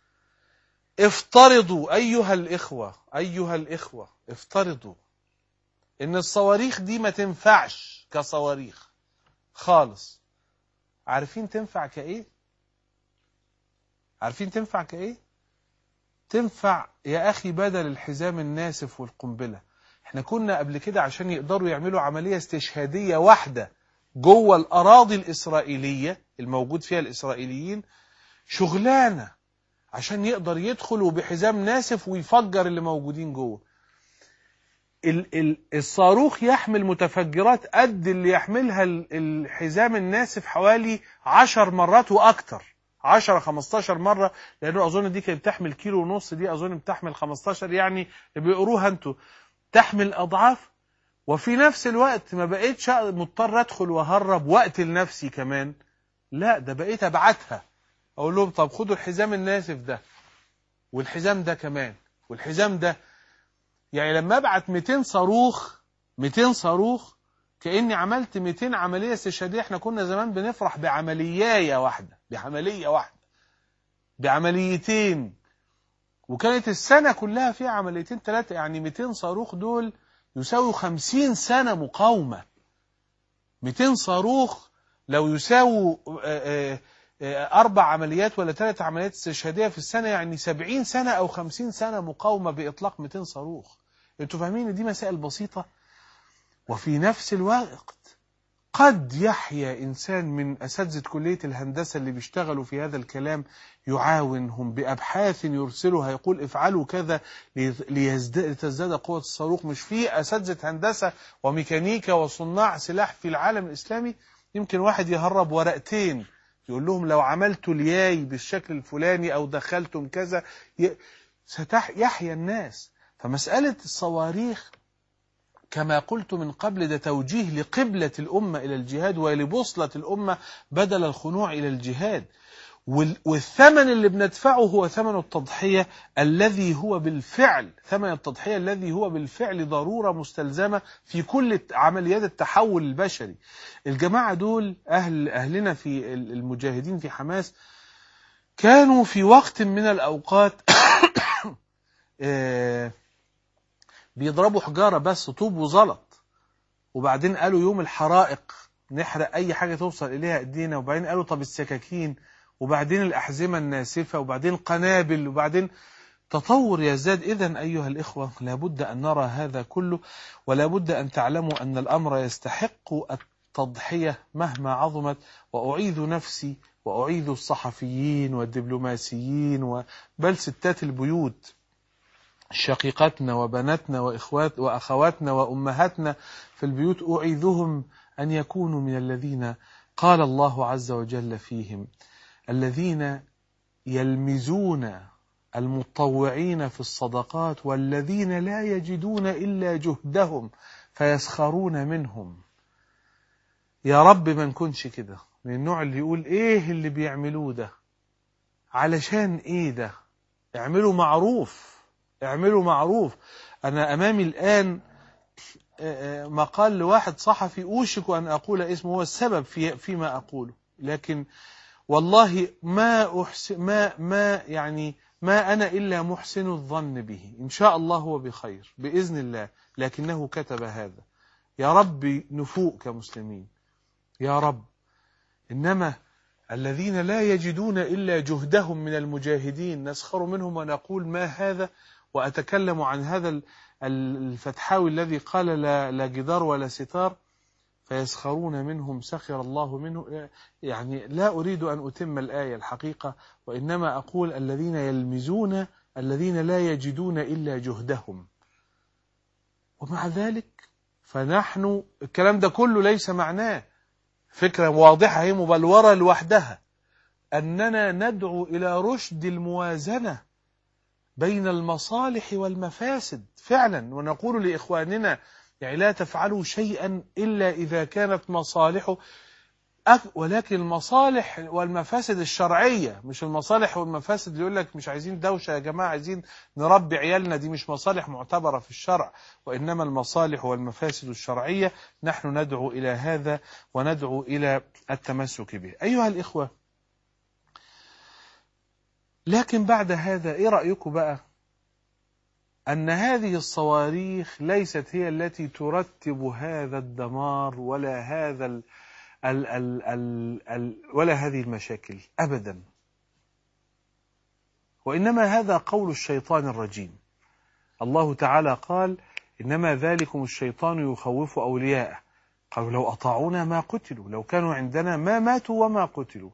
افترضوا أيها الإخوة أيها الإخوة افترضوا إن الصواريخ دي ما تنفعش كصواريخ خالص عارفين تنفع كإيه؟ عارفين تنفع كإيه؟ تنفع يا أخي بدل الحزام الناسف والقنبلة احنا كنا قبل كده عشان يقدروا يعملوا عملية استشهادية واحدة جوه الأراضي الإسرائيلية الموجود فيها الإسرائيليين شغلانة عشان يقدر يدخل وبحزام ناسف ويفجر اللي موجودين جوه ال ال الصاروخ يحمل متفجرات قد اللي يحملها ال- الحزام الناسف حوالي عشر مرات وأكتر 10 15 مرة لأنه أظن دي كانت بتحمل كيلو ونص دي أظن بتحمل 15 يعني بيقروها أنتوا تحمل أضعاف وفي نفس الوقت ما بقيتش مضطر أدخل وأهرب وأقتل نفسي كمان لا ده بقيت أبعتها أقول لهم طب خدوا الحزام الناسف ده والحزام ده كمان والحزام ده يعني لما ابعت 200 صاروخ 200 صاروخ كاني عملت 200 عمليه استشهاديه احنا كنا زمان بنفرح بعمليايه واحده بعمليه واحده بعمليتين وكانت السنه كلها فيها عمليتين ثلاثه يعني 200 صاروخ دول يساوي 50 سنه مقاومه 200 صاروخ لو يساووا آه، آه، آه، أربع عمليات ولا ثلاث عمليات استشهادية في السنة يعني 70 سنة أو 50 سنة مقاومة بإطلاق 200 صاروخ أنتوا فاهمين إن دي مسائل بسيطة وفي نفس الوقت قد يحيا إنسان من أساتذة كلية الهندسة اللي بيشتغلوا في هذا الكلام يعاونهم بأبحاث يرسلها يقول افعلوا كذا ليزداد تزداد قوة الصاروخ مش في أساتذة هندسة وميكانيكا وصناع سلاح في العالم الإسلامي يمكن واحد يهرب ورقتين يقول لهم لو عملتوا الياي بالشكل الفلاني أو دخلتم كذا ي... ستح يحيا الناس فمسألة الصواريخ كما قلت من قبل ده توجيه لقبلة الأمة إلى الجهاد ولبوصلة الأمة بدل الخنوع إلى الجهاد وال- والثمن اللي بندفعه هو ثمن التضحية الذي هو بالفعل ثمن التضحية الذي هو بالفعل ضرورة مستلزمة في كل عمليات التحول البشري الجماعة دول أهل أهلنا في ال- المجاهدين في حماس كانوا في وقت من الأوقات آه، بيضربوا حجارة بس طوب وزلط وبعدين قالوا يوم الحرائق نحرق أي حاجة توصل إليها إيدينا وبعدين قالوا طب السكاكين وبعدين الأحزمة الناسفة وبعدين قنابل وبعدين تطور يزداد إذا أيها الإخوة لابد أن نرى هذا كله ولابد أن تعلموا أن الأمر يستحق التضحية مهما عظمت وأعيذ نفسي وأعيذ الصحفيين والدبلوماسيين و- بل ستات البيوت شقيقتنا وبناتنا وإخوات وأخواتنا وأمهاتنا في البيوت أعيذهم أن يكونوا من الذين قال الله عز وجل فيهم الذين يلمزون المتطوعين في الصدقات والذين لا يجدون إلا جهدهم فيسخرون منهم يا رب ما نكونش كده من النوع اللي يقول ايه اللي بيعملوه ده علشان ايه ده اعملوا معروف اعملوا معروف انا امامي الان آه، آه، مقال لواحد صحفي اوشك ان اقول اسمه هو السبب في فيما اقوله لكن والله ما أحسن ما ما يعني ما أنا إلا محسن الظن به إن شاء الله هو بخير بإذن الله لكنه كتب هذا يا رب نفوق كمسلمين يا رب إنما الذين لا يجدون إلا جهدهم من المجاهدين نسخر منهم ونقول ما هذا وأتكلم عن هذا ال- ال- الفتحاوي الذي قال لا, لا جدار ولا ستار فيسخرون منهم سخر الله منه يعني لا أريد أن أتم الآية الحقيقة وإنما أقول الذين يلمزون الذين لا يجدون إلا جهدهم ومع ذلك فنحن الكلام ده كله ليس معناه فكرة واضحة هي مبلورة لوحدها أننا ندعو إلى رشد الموازنة بين المصالح والمفاسد فعلا ونقول لإخواننا يعني لا تفعلوا شيئا إلا إذا كانت مصالحه أك- ولكن المصالح والمفاسد الشرعية مش المصالح والمفاسد اللي يقول لك مش عايزين دوشة يا جماعة عايزين نربي عيالنا دي مش مصالح معتبرة في الشرع وإنما المصالح والمفاسد الشرعية نحن ندعو إلى هذا وندعو إلى التمسك به أيها الإخوة لكن بعد هذا إيه رأيكم بقى أن هذه الصواريخ ليست هي التي ترتب هذا الدمار ولا هذا ال ال ال ال ال ولا هذه المشاكل أبدا وإنما هذا قول الشيطان الرجيم الله تعالى قال إنما ذلكم الشيطان يخوف أولياءه قالوا لو أطاعونا ما قتلوا لو كانوا عندنا ما ماتوا وما قتلوا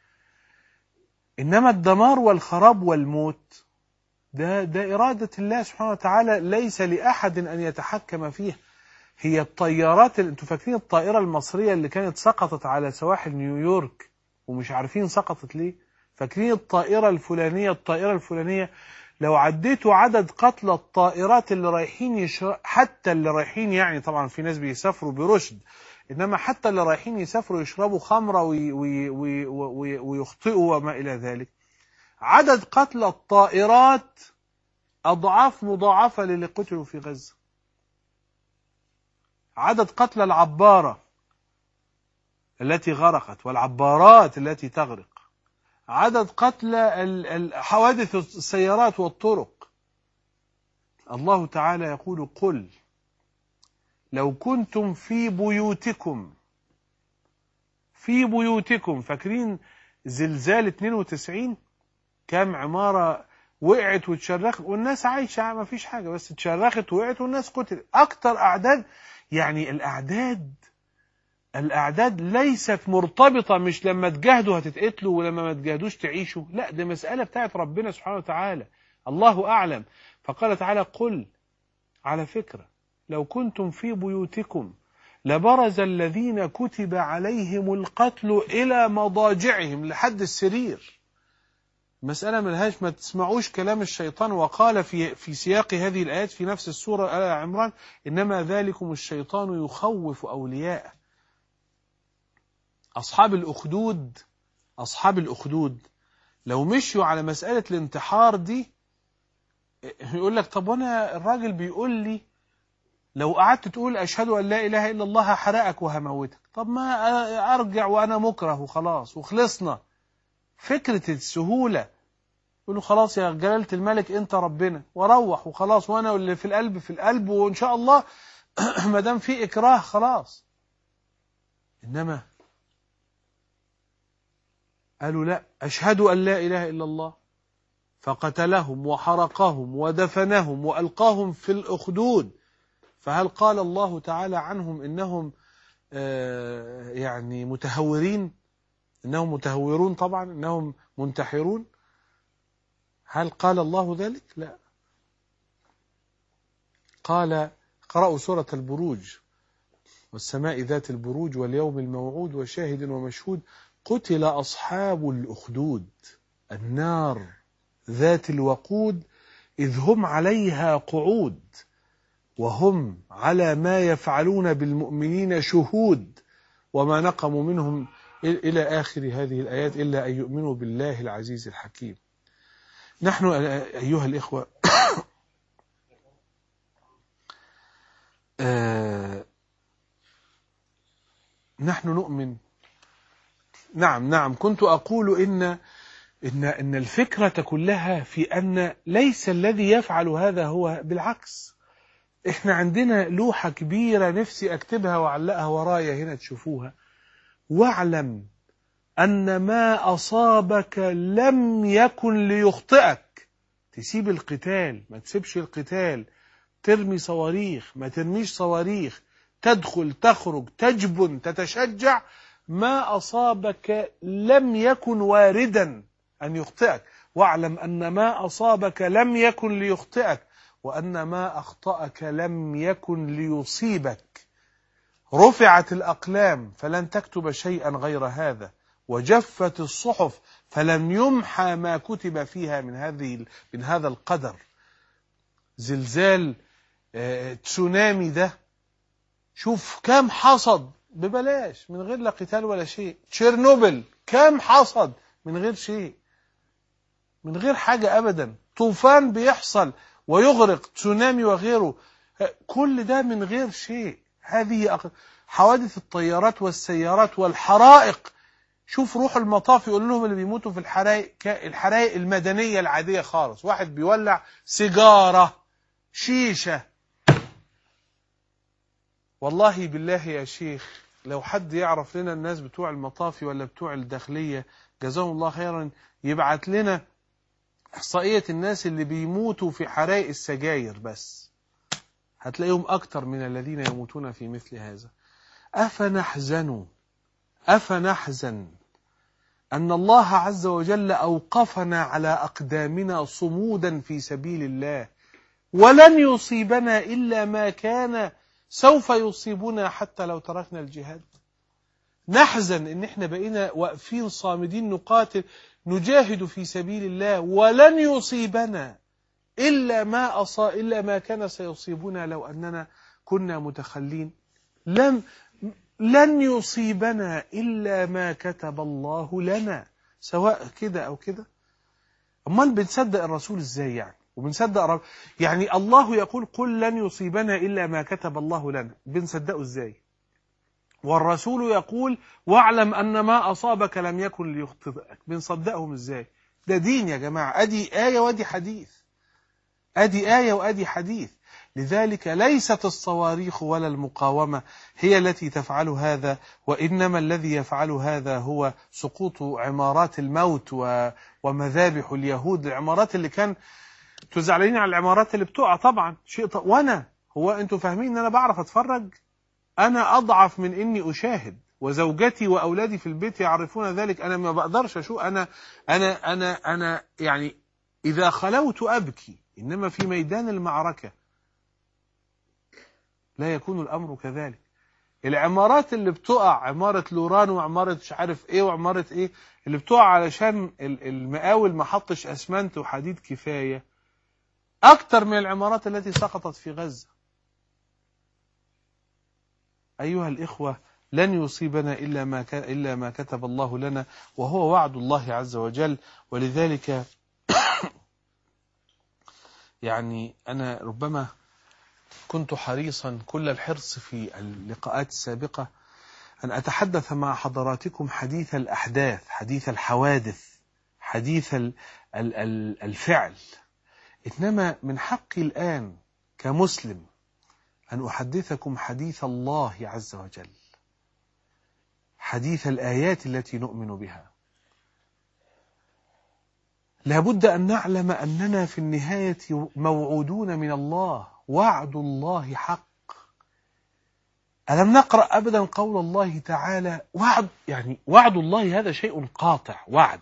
إنما الدمار والخراب والموت ده, ده إرادة الله سبحانه وتعالى ليس لأحد أن يتحكم فيها هي الطيارات اللي انتوا فاكرين الطائرة المصرية اللي كانت سقطت على سواحل نيويورك ومش عارفين سقطت ليه فاكرين الطائرة الفلانية الطائرة الفلانية لو عديتوا عدد قتلى الطائرات اللي رايحين يشر... حتى اللي رايحين يعني طبعا في ناس بيسافروا برشد انما حتى اللي رايحين يسافروا يشربوا خمره وي... وي... وي... وي... ويخطئوا وما الى ذلك عدد قتلى الطائرات اضعاف مضاعفه للي قتلوا في غزه عدد قتلى العباره التي غرقت والعبارات التي تغرق عدد قتلى ال- ال- حوادث السيارات والطرق الله تعالى يقول قل لو كنتم في بيوتكم في بيوتكم فاكرين زلزال 92 كام عمارة وقعت وتشرخت والناس عايشة ما فيش حاجة بس تشرخت وقعت والناس قتلت أكتر أعداد يعني الأعداد الأعداد ليست مرتبطة مش لما تجاهدوا هتتقتلوا ولما ما تجاهدوش تعيشوا لا دي مسألة بتاعت ربنا سبحانه وتعالى الله أعلم فقال تعالى قل على فكرة لو كنتم في بيوتكم لبرز الذين كتب عليهم القتل إلى مضاجعهم لحد السرير مسألة ملهاش ما تسمعوش كلام الشيطان وقال في في سياق هذه الآيات في نفس السورة آل عمران إنما ذلكم الشيطان يخوف أولياءه أصحاب الأخدود أصحاب الأخدود لو مشوا على مسألة الانتحار دي يقول لك طب وانا الراجل بيقول لي لو قعدت تقول اشهد ان لا اله الا الله هحرقك وهموتك طب ما ارجع وانا مكره وخلاص وخلصنا فكرة السهولة يقول له خلاص يا جلالة الملك انت ربنا واروح وخلاص وانا اللي في القلب في القلب وان شاء الله ما دام في اكراه خلاص انما قالوا لا اشهد ان لا اله الا الله فقتلهم وحرقهم ودفنهم والقاهم في الاخدود فهل قال الله تعالى عنهم انهم آه يعني متهورين انهم متهورون طبعا انهم منتحرون هل قال الله ذلك لا قال قرأوا سورة البروج والسماء ذات البروج واليوم الموعود وشاهد ومشهود قتل أصحاب الأخدود النار ذات الوقود إذ هم عليها قعود وهم على ما يفعلون بالمؤمنين شهود وما نقموا منهم إلى آخر هذه الآيات إلا أن يؤمنوا بالله العزيز الحكيم نحن أيها الإخوة آه نحن نؤمن نعم نعم كنت أقول إن إن إن الفكرة كلها في أن ليس الذي يفعل هذا هو بالعكس إحنا عندنا لوحة كبيرة نفسي أكتبها وأعلقها ورايا هنا تشوفوها واعلم أن ما أصابك لم يكن ليخطئك تسيب القتال ما تسيبش القتال ترمي صواريخ ما ترميش صواريخ تدخل تخرج تجبن تتشجع ما أصابك لم يكن واردا أن يخطئك واعلم أن ما أصابك لم يكن ليخطئك وأن ما أخطأك لم يكن ليصيبك رفعت الأقلام فلن تكتب شيئا غير هذا وجفت الصحف فلن يمحى ما كتب فيها من هذه من هذا القدر زلزال آه، تسونامي ده شوف كم حصد ببلاش من غير لا قتال ولا شيء تشيرنوبل كم حصد من غير شيء من غير حاجة أبدا طوفان بيحصل ويغرق تسونامي وغيره كل ده من غير شيء هذه أق- حوادث الطيارات والسيارات والحرائق شوف روح المطاف يقول لهم اللي بيموتوا في الحرائق ك- الحرائق المدنية العادية خالص واحد بيولع سيجارة شيشة والله بالله يا شيخ لو حد يعرف لنا الناس بتوع المطافي ولا بتوع الداخلية جزاهم الله خيرا يبعت لنا إحصائية الناس اللي بيموتوا في حرائق السجاير بس هتلاقيهم أكتر من الذين يموتون في مثل هذا أفنحزن أفنحزن أن الله عز وجل أوقفنا على أقدامنا صمودا في سبيل الله ولن يصيبنا إلا ما كان سوف يصيبنا حتى لو تركنا الجهاد نحزن ان احنا بقينا واقفين صامدين نقاتل نجاهد في سبيل الله ولن يصيبنا الا ما أصا الا ما كان سيصيبنا لو اننا كنا متخلين لم لن يصيبنا الا ما كتب الله لنا سواء كده او كده امال بنصدق الرسول ازاي يعني وبنصدق رب يعني الله يقول قل لن يصيبنا الا ما كتب الله لنا بنصدقه ازاي والرسول يقول واعلم ان ما اصابك لم يكن ليخطئك بنصدقهم ازاي ده دين يا جماعه ادي ايه وادي حديث ادي ايه وادي حديث لذلك ليست الصواريخ ولا المقاومه هي التي تفعل هذا وانما الذي يفعل هذا هو سقوط عمارات الموت و... ومذابح اليهود العمارات اللي كان انتوا زعلانين على العمارات اللي بتقع طبعا شيء ط... وانا هو انتوا فاهمين ان انا بعرف اتفرج انا اضعف من اني اشاهد وزوجتي واولادي في البيت يعرفون ذلك انا ما بقدرش اشوف انا انا انا انا يعني اذا خلوت ابكي انما في ميدان المعركه لا يكون الامر كذلك العمارات اللي بتقع عمارة لوران وعمارة مش عارف ايه وعمارة ايه اللي بتقع علشان المقاول ما حطش اسمنت وحديد كفاية اكتر من العمارات التي سقطت في غزة ايها الاخوة لن يصيبنا الا ما الا ما كتب الله لنا وهو وعد الله عز وجل ولذلك يعني انا ربما كنت حريصا كل الحرص في اللقاءات السابقة أن أتحدث مع حضراتكم حديث الأحداث حديث الحوادث حديث الفعل إنما من حقي الآن كمسلم أن أحدثكم حديث الله عز وجل حديث الآيات التي نؤمن بها لابد أن نعلم أننا في النهاية موعودون من الله وعد الله حق ألم نقرأ أبدا قول الله تعالى وعد يعني وعد الله هذا شيء قاطع وعد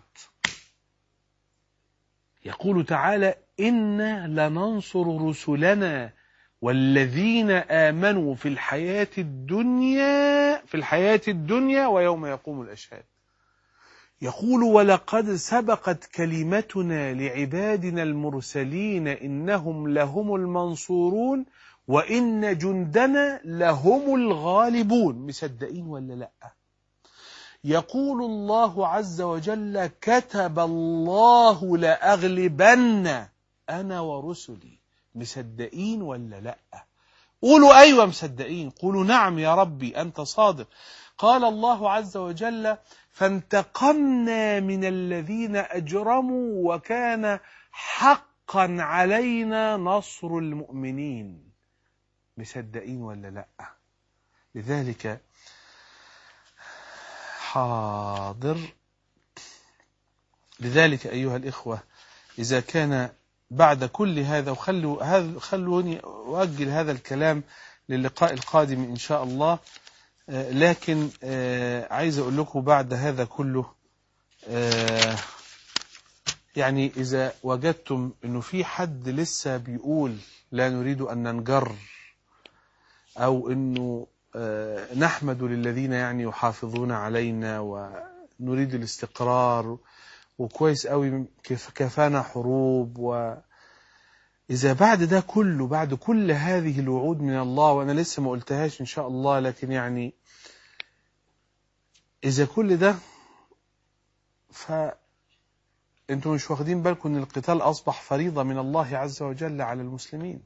يقول تعالى إنا لننصر رسلنا والذين آمنوا في الحياة الدنيا في الحياة الدنيا ويوم يقوم الأشهاد يقول ولقد سبقت كلمتنا لعبادنا المرسلين إنهم لهم المنصورون وإن جندنا لهم الغالبون مصدقين ولا لا يقول الله عز وجل كتب الله لأغلبن أنا ورسلي مصدقين ولا لا قولوا أيوة مصدقين قولوا نعم يا ربي أنت صادق قال الله عز وجل فانتقمنا من الذين أجرموا وكان حقا علينا نصر المؤمنين مصدقين ولا لا لذلك حاضر لذلك أيها الإخوة إذا كان بعد كل هذا وخلوا هذا خلوني أؤجل هذا الكلام للقاء القادم إن شاء الله آه، لكن آه، عايز أقول لكم بعد هذا كله آه، يعني إذا وجدتم أنه في حد لسه بيقول لا نريد أن ننجر أو أنه آه، نحمد للذين يعني يحافظون علينا ونريد الاستقرار وكويس قوي كيف كفانا حروب و إذا بعد ده كله بعد كل هذه الوعود من الله وأنا لسه ما قلتهاش إن شاء الله لكن يعني إذا كل ده ف أنتم مش واخدين بالكم أن القتال أصبح فريضة من الله عز وجل على المسلمين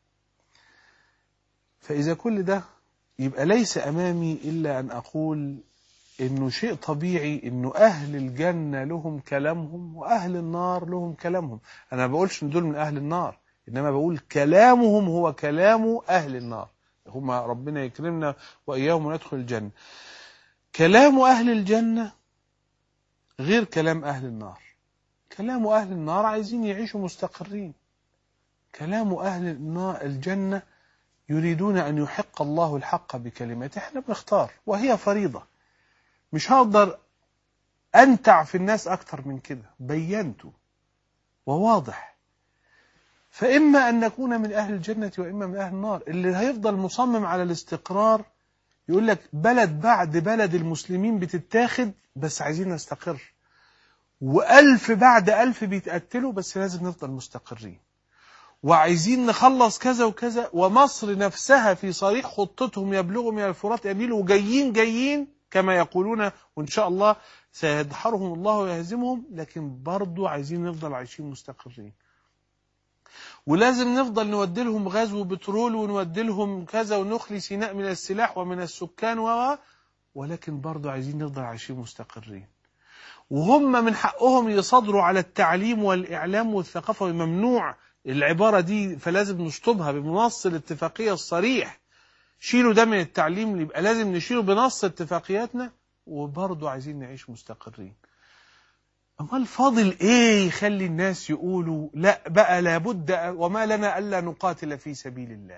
فإذا كل ده يبقى ليس أمامي إلا أن أقول إنه شيء طبيعي إنه أهل الجنة لهم كلامهم وأهل النار لهم كلامهم أنا ما بقولش إن دول من أهل النار إنما بقول كلامهم هو كلام أهل النار هم ربنا يكرمنا وإياهم وندخل الجنة كلام أهل الجنة غير كلام أهل النار كلام أهل النار عايزين يعيشوا مستقرين كلام أهل النا- الجنة يريدون أن يحق الله الحق بكلمته احنا بنختار وهي فريضة مش هقدر أنتع في الناس أكتر من كده بينته وواضح فإما أن نكون من أهل الجنة وإما من أهل النار اللي هيفضل مصمم على الاستقرار يقول لك بلد بعد بلد المسلمين بتتاخد بس عايزين نستقر وألف بعد ألف بيتقتلوا بس لازم نفضل مستقرين وعايزين نخلص كذا وكذا ومصر نفسها في صريح خطتهم يبلغوا من الفرات يميل وجايين جايين كما يقولون وإن شاء الله سيدحرهم الله ويهزمهم لكن برضو عايزين نفضل عايشين مستقرين ولازم نفضل نودي لهم غاز وبترول ونودي لهم كذا ونخلي سيناء من السلاح ومن السكان و ولكن برضو عايزين نفضل عايشين مستقرين وهم من حقهم يصدروا على التعليم والإعلام والثقافة ممنوع العبارة دي فلازم نشطبها بنص الاتفاقية الصريح شيلوا ده من التعليم يبقى لازم نشيله بنص اتفاقياتنا وبرضه عايزين نعيش مستقرين امال فاضل ايه يخلي الناس يقولوا لا بقى لابد وما لنا الا نقاتل في سبيل الله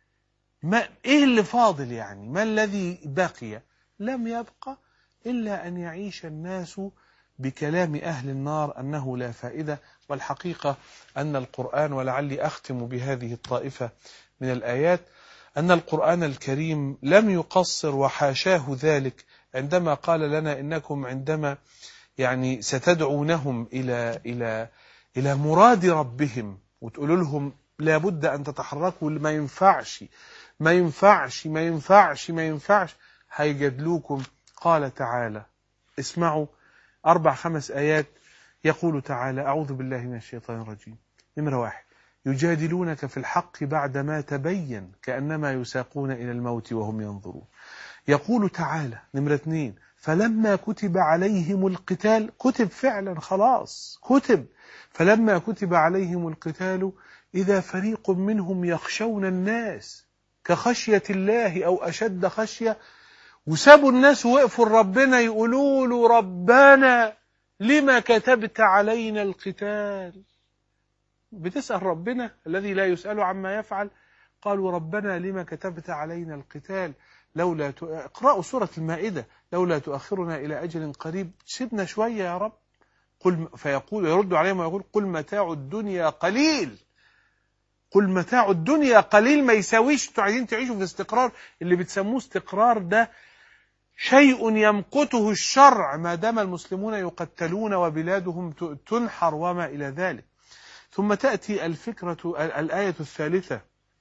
ما ايه اللي فاضل يعني ما الذي بقي لم يبقى الا ان يعيش الناس بكلام أهل النار أنه لا فائدة والحقيقة أن القرآن ولعلي أختم بهذه الطائفة من الآيات أن القرآن الكريم لم يقصر وحاشاه ذلك عندما قال لنا إنكم عندما يعني ستدعونهم إلى إلى إلى مراد ربهم وتقولوا لهم لابد أن تتحركوا ما ينفعش ما ينفعش ما ينفعش ما ينفعش هيجادلوكم قال تعالى اسمعوا أربع خمس آيات يقول تعالى أعوذ بالله من الشيطان الرجيم نمرة واحد يجادلونك في الحق بعدما تبين كأنما يساقون إلى الموت وهم ينظرون يقول تعالى نمرة اثنين فلما كتب عليهم القتال كتب فعلا خلاص كتب فلما كتب عليهم القتال إذا فريق منهم يخشون الناس كخشية الله أو أشد خشية وسابوا الناس وقفوا ربنا يقولوا له ربنا لما كتبت علينا القتال بتسأل ربنا الذي لا يسأل عما يفعل قالوا ربنا لما كتبت علينا القتال لولا ت... اقرأوا سورة المائدة لولا تؤخرنا إلى أجل قريب سيبنا شوية يا رب قل فيقول يرد عليهم ويقول قل متاع الدنيا قليل قل متاع الدنيا قليل ما يساويش انتوا عايزين تعيشوا في استقرار اللي بتسموه استقرار ده شيء يمقته الشرع ما دام المسلمون يقتلون وبلادهم تنحر وما إلى ذلك ثم تأتي الفكرة الآية الثالثة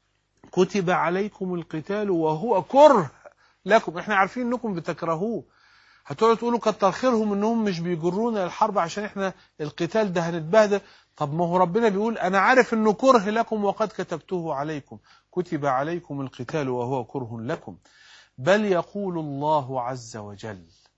كتب عليكم القتال وهو كره لكم احنا عارفين انكم بتكرهوه هتقعدوا تقولوا كتر خيرهم انهم مش بيجرونا الحرب عشان احنا القتال ده هنتبهدل طب ما هو ربنا بيقول انا عارف انه كره لكم وقد كتبته عليكم كتب عليكم القتال وهو كره لكم بل يقول الله عز وجل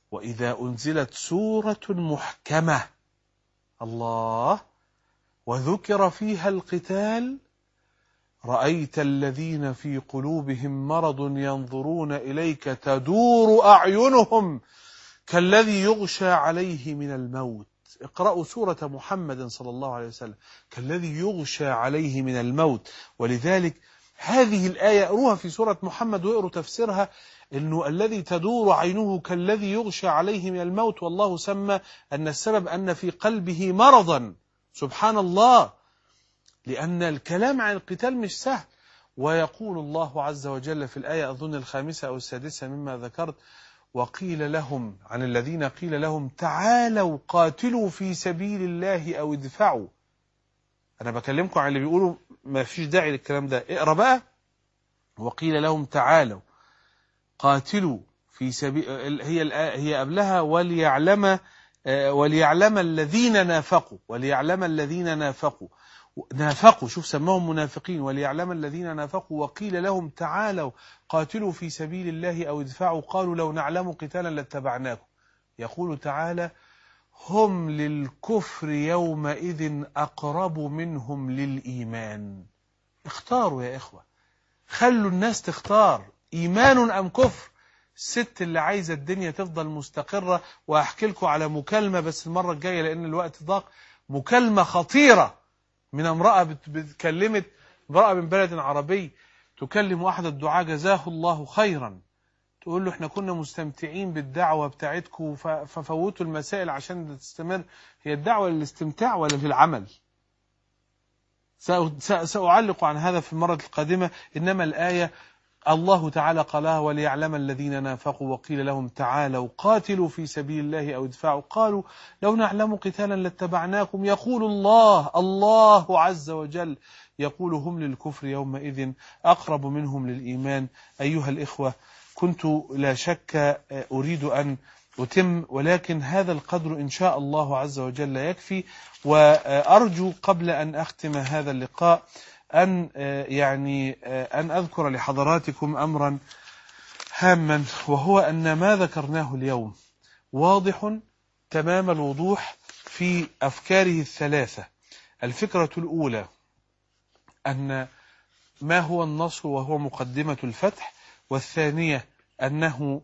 وإذا أنزلت سورة محكمة الله وذكر فيها القتال رأيت الذين في قلوبهم مرض ينظرون إليك تدور أعينهم كالذي يغشى عليه من الموت اقرأوا سورة محمد صلى الله عليه وسلم كالذي يغشى عليه من الموت ولذلك هذه الآية اقروها في سورة محمد واقروا تفسيرها انه الذي تدور عينه كالذي يغشى عليه من الموت والله سمى ان السبب ان في قلبه مرضا سبحان الله لان الكلام عن القتال مش سهل ويقول الله عز وجل في الآية أظن الخامسة أو السادسة مما ذكرت وقيل لهم عن الذين قيل لهم تعالوا قاتلوا في سبيل الله أو ادفعوا أنا بكلمكم عن اللي بيقولوا ما فيش داعي للكلام ده اقرأ بقى وقيل لهم تعالوا قاتلوا في سبيل هي هي قبلها وليعلم وليعلم الذين نافقوا وليعلم الذين نافقوا نافقوا شوف سماهم منافقين وليعلم الذين نافقوا وقيل لهم تعالوا قاتلوا في سبيل الله أو ادفعوا قالوا لو نعلم قتالا لاتبعناكم يقول تعالى هم للكفر يومئذ أقرب منهم للإيمان اختاروا يا إخوة خلوا الناس تختار إيمان أم كفر الست اللي عايزة الدنيا تفضل مستقرة وأحكي لكم على مكالمة بس المرة الجاية لأن الوقت ضاق مكالمة خطيرة من امرأة بتكلمت امرأة من بلد عربي تكلم واحد الدعاء جزاه الله خيرا تقول له احنا كنا مستمتعين بالدعوة بتاعتكم ففوتوا المسائل عشان تستمر هي الدعوة للاستمتاع ولا للعمل سأعلق عن هذا في المرة القادمة إنما الآية الله تعالى قالها وليعلم الذين نافقوا وقيل لهم تعالوا قاتلوا في سبيل الله أو ادفعوا قالوا لو نعلم قتالا لاتبعناكم يقول الله الله عز وجل يقول هم للكفر يومئذ أقرب منهم للإيمان أيها الإخوة كنت لا شك أريد أن أتم ولكن هذا القدر إن شاء الله عز وجل يكفي وأرجو قبل أن أختم هذا اللقاء أن يعني أن أذكر لحضراتكم أمرا هاما وهو أن ما ذكرناه اليوم واضح تمام الوضوح في أفكاره الثلاثة الفكرة الأولى أن ما هو النصر وهو مقدمة الفتح والثانية أنه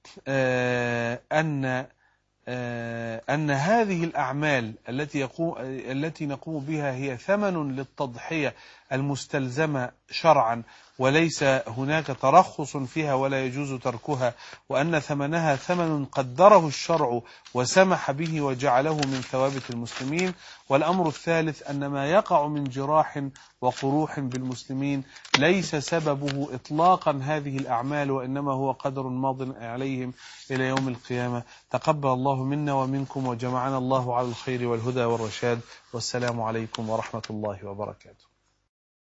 أن أن هذه الأعمال التي يقوم التي نقوم بها هي ثمن للتضحية المستلزمة شرعا وليس هناك ترخص فيها ولا يجوز تركها وأن ثمنها ثمن قدره الشرع وسمح به وجعله من ثوابت المسلمين والأمر الثالث أن ما يقع من جراح وقروح بالمسلمين ليس سببه إطلاقا هذه الأعمال وإنما هو قدر ماض عليهم إلى يوم القيامة تقبل الله منا ومنكم وجمعنا الله على الخير والهدى والرشاد والسلام عليكم ورحمة الله وبركاته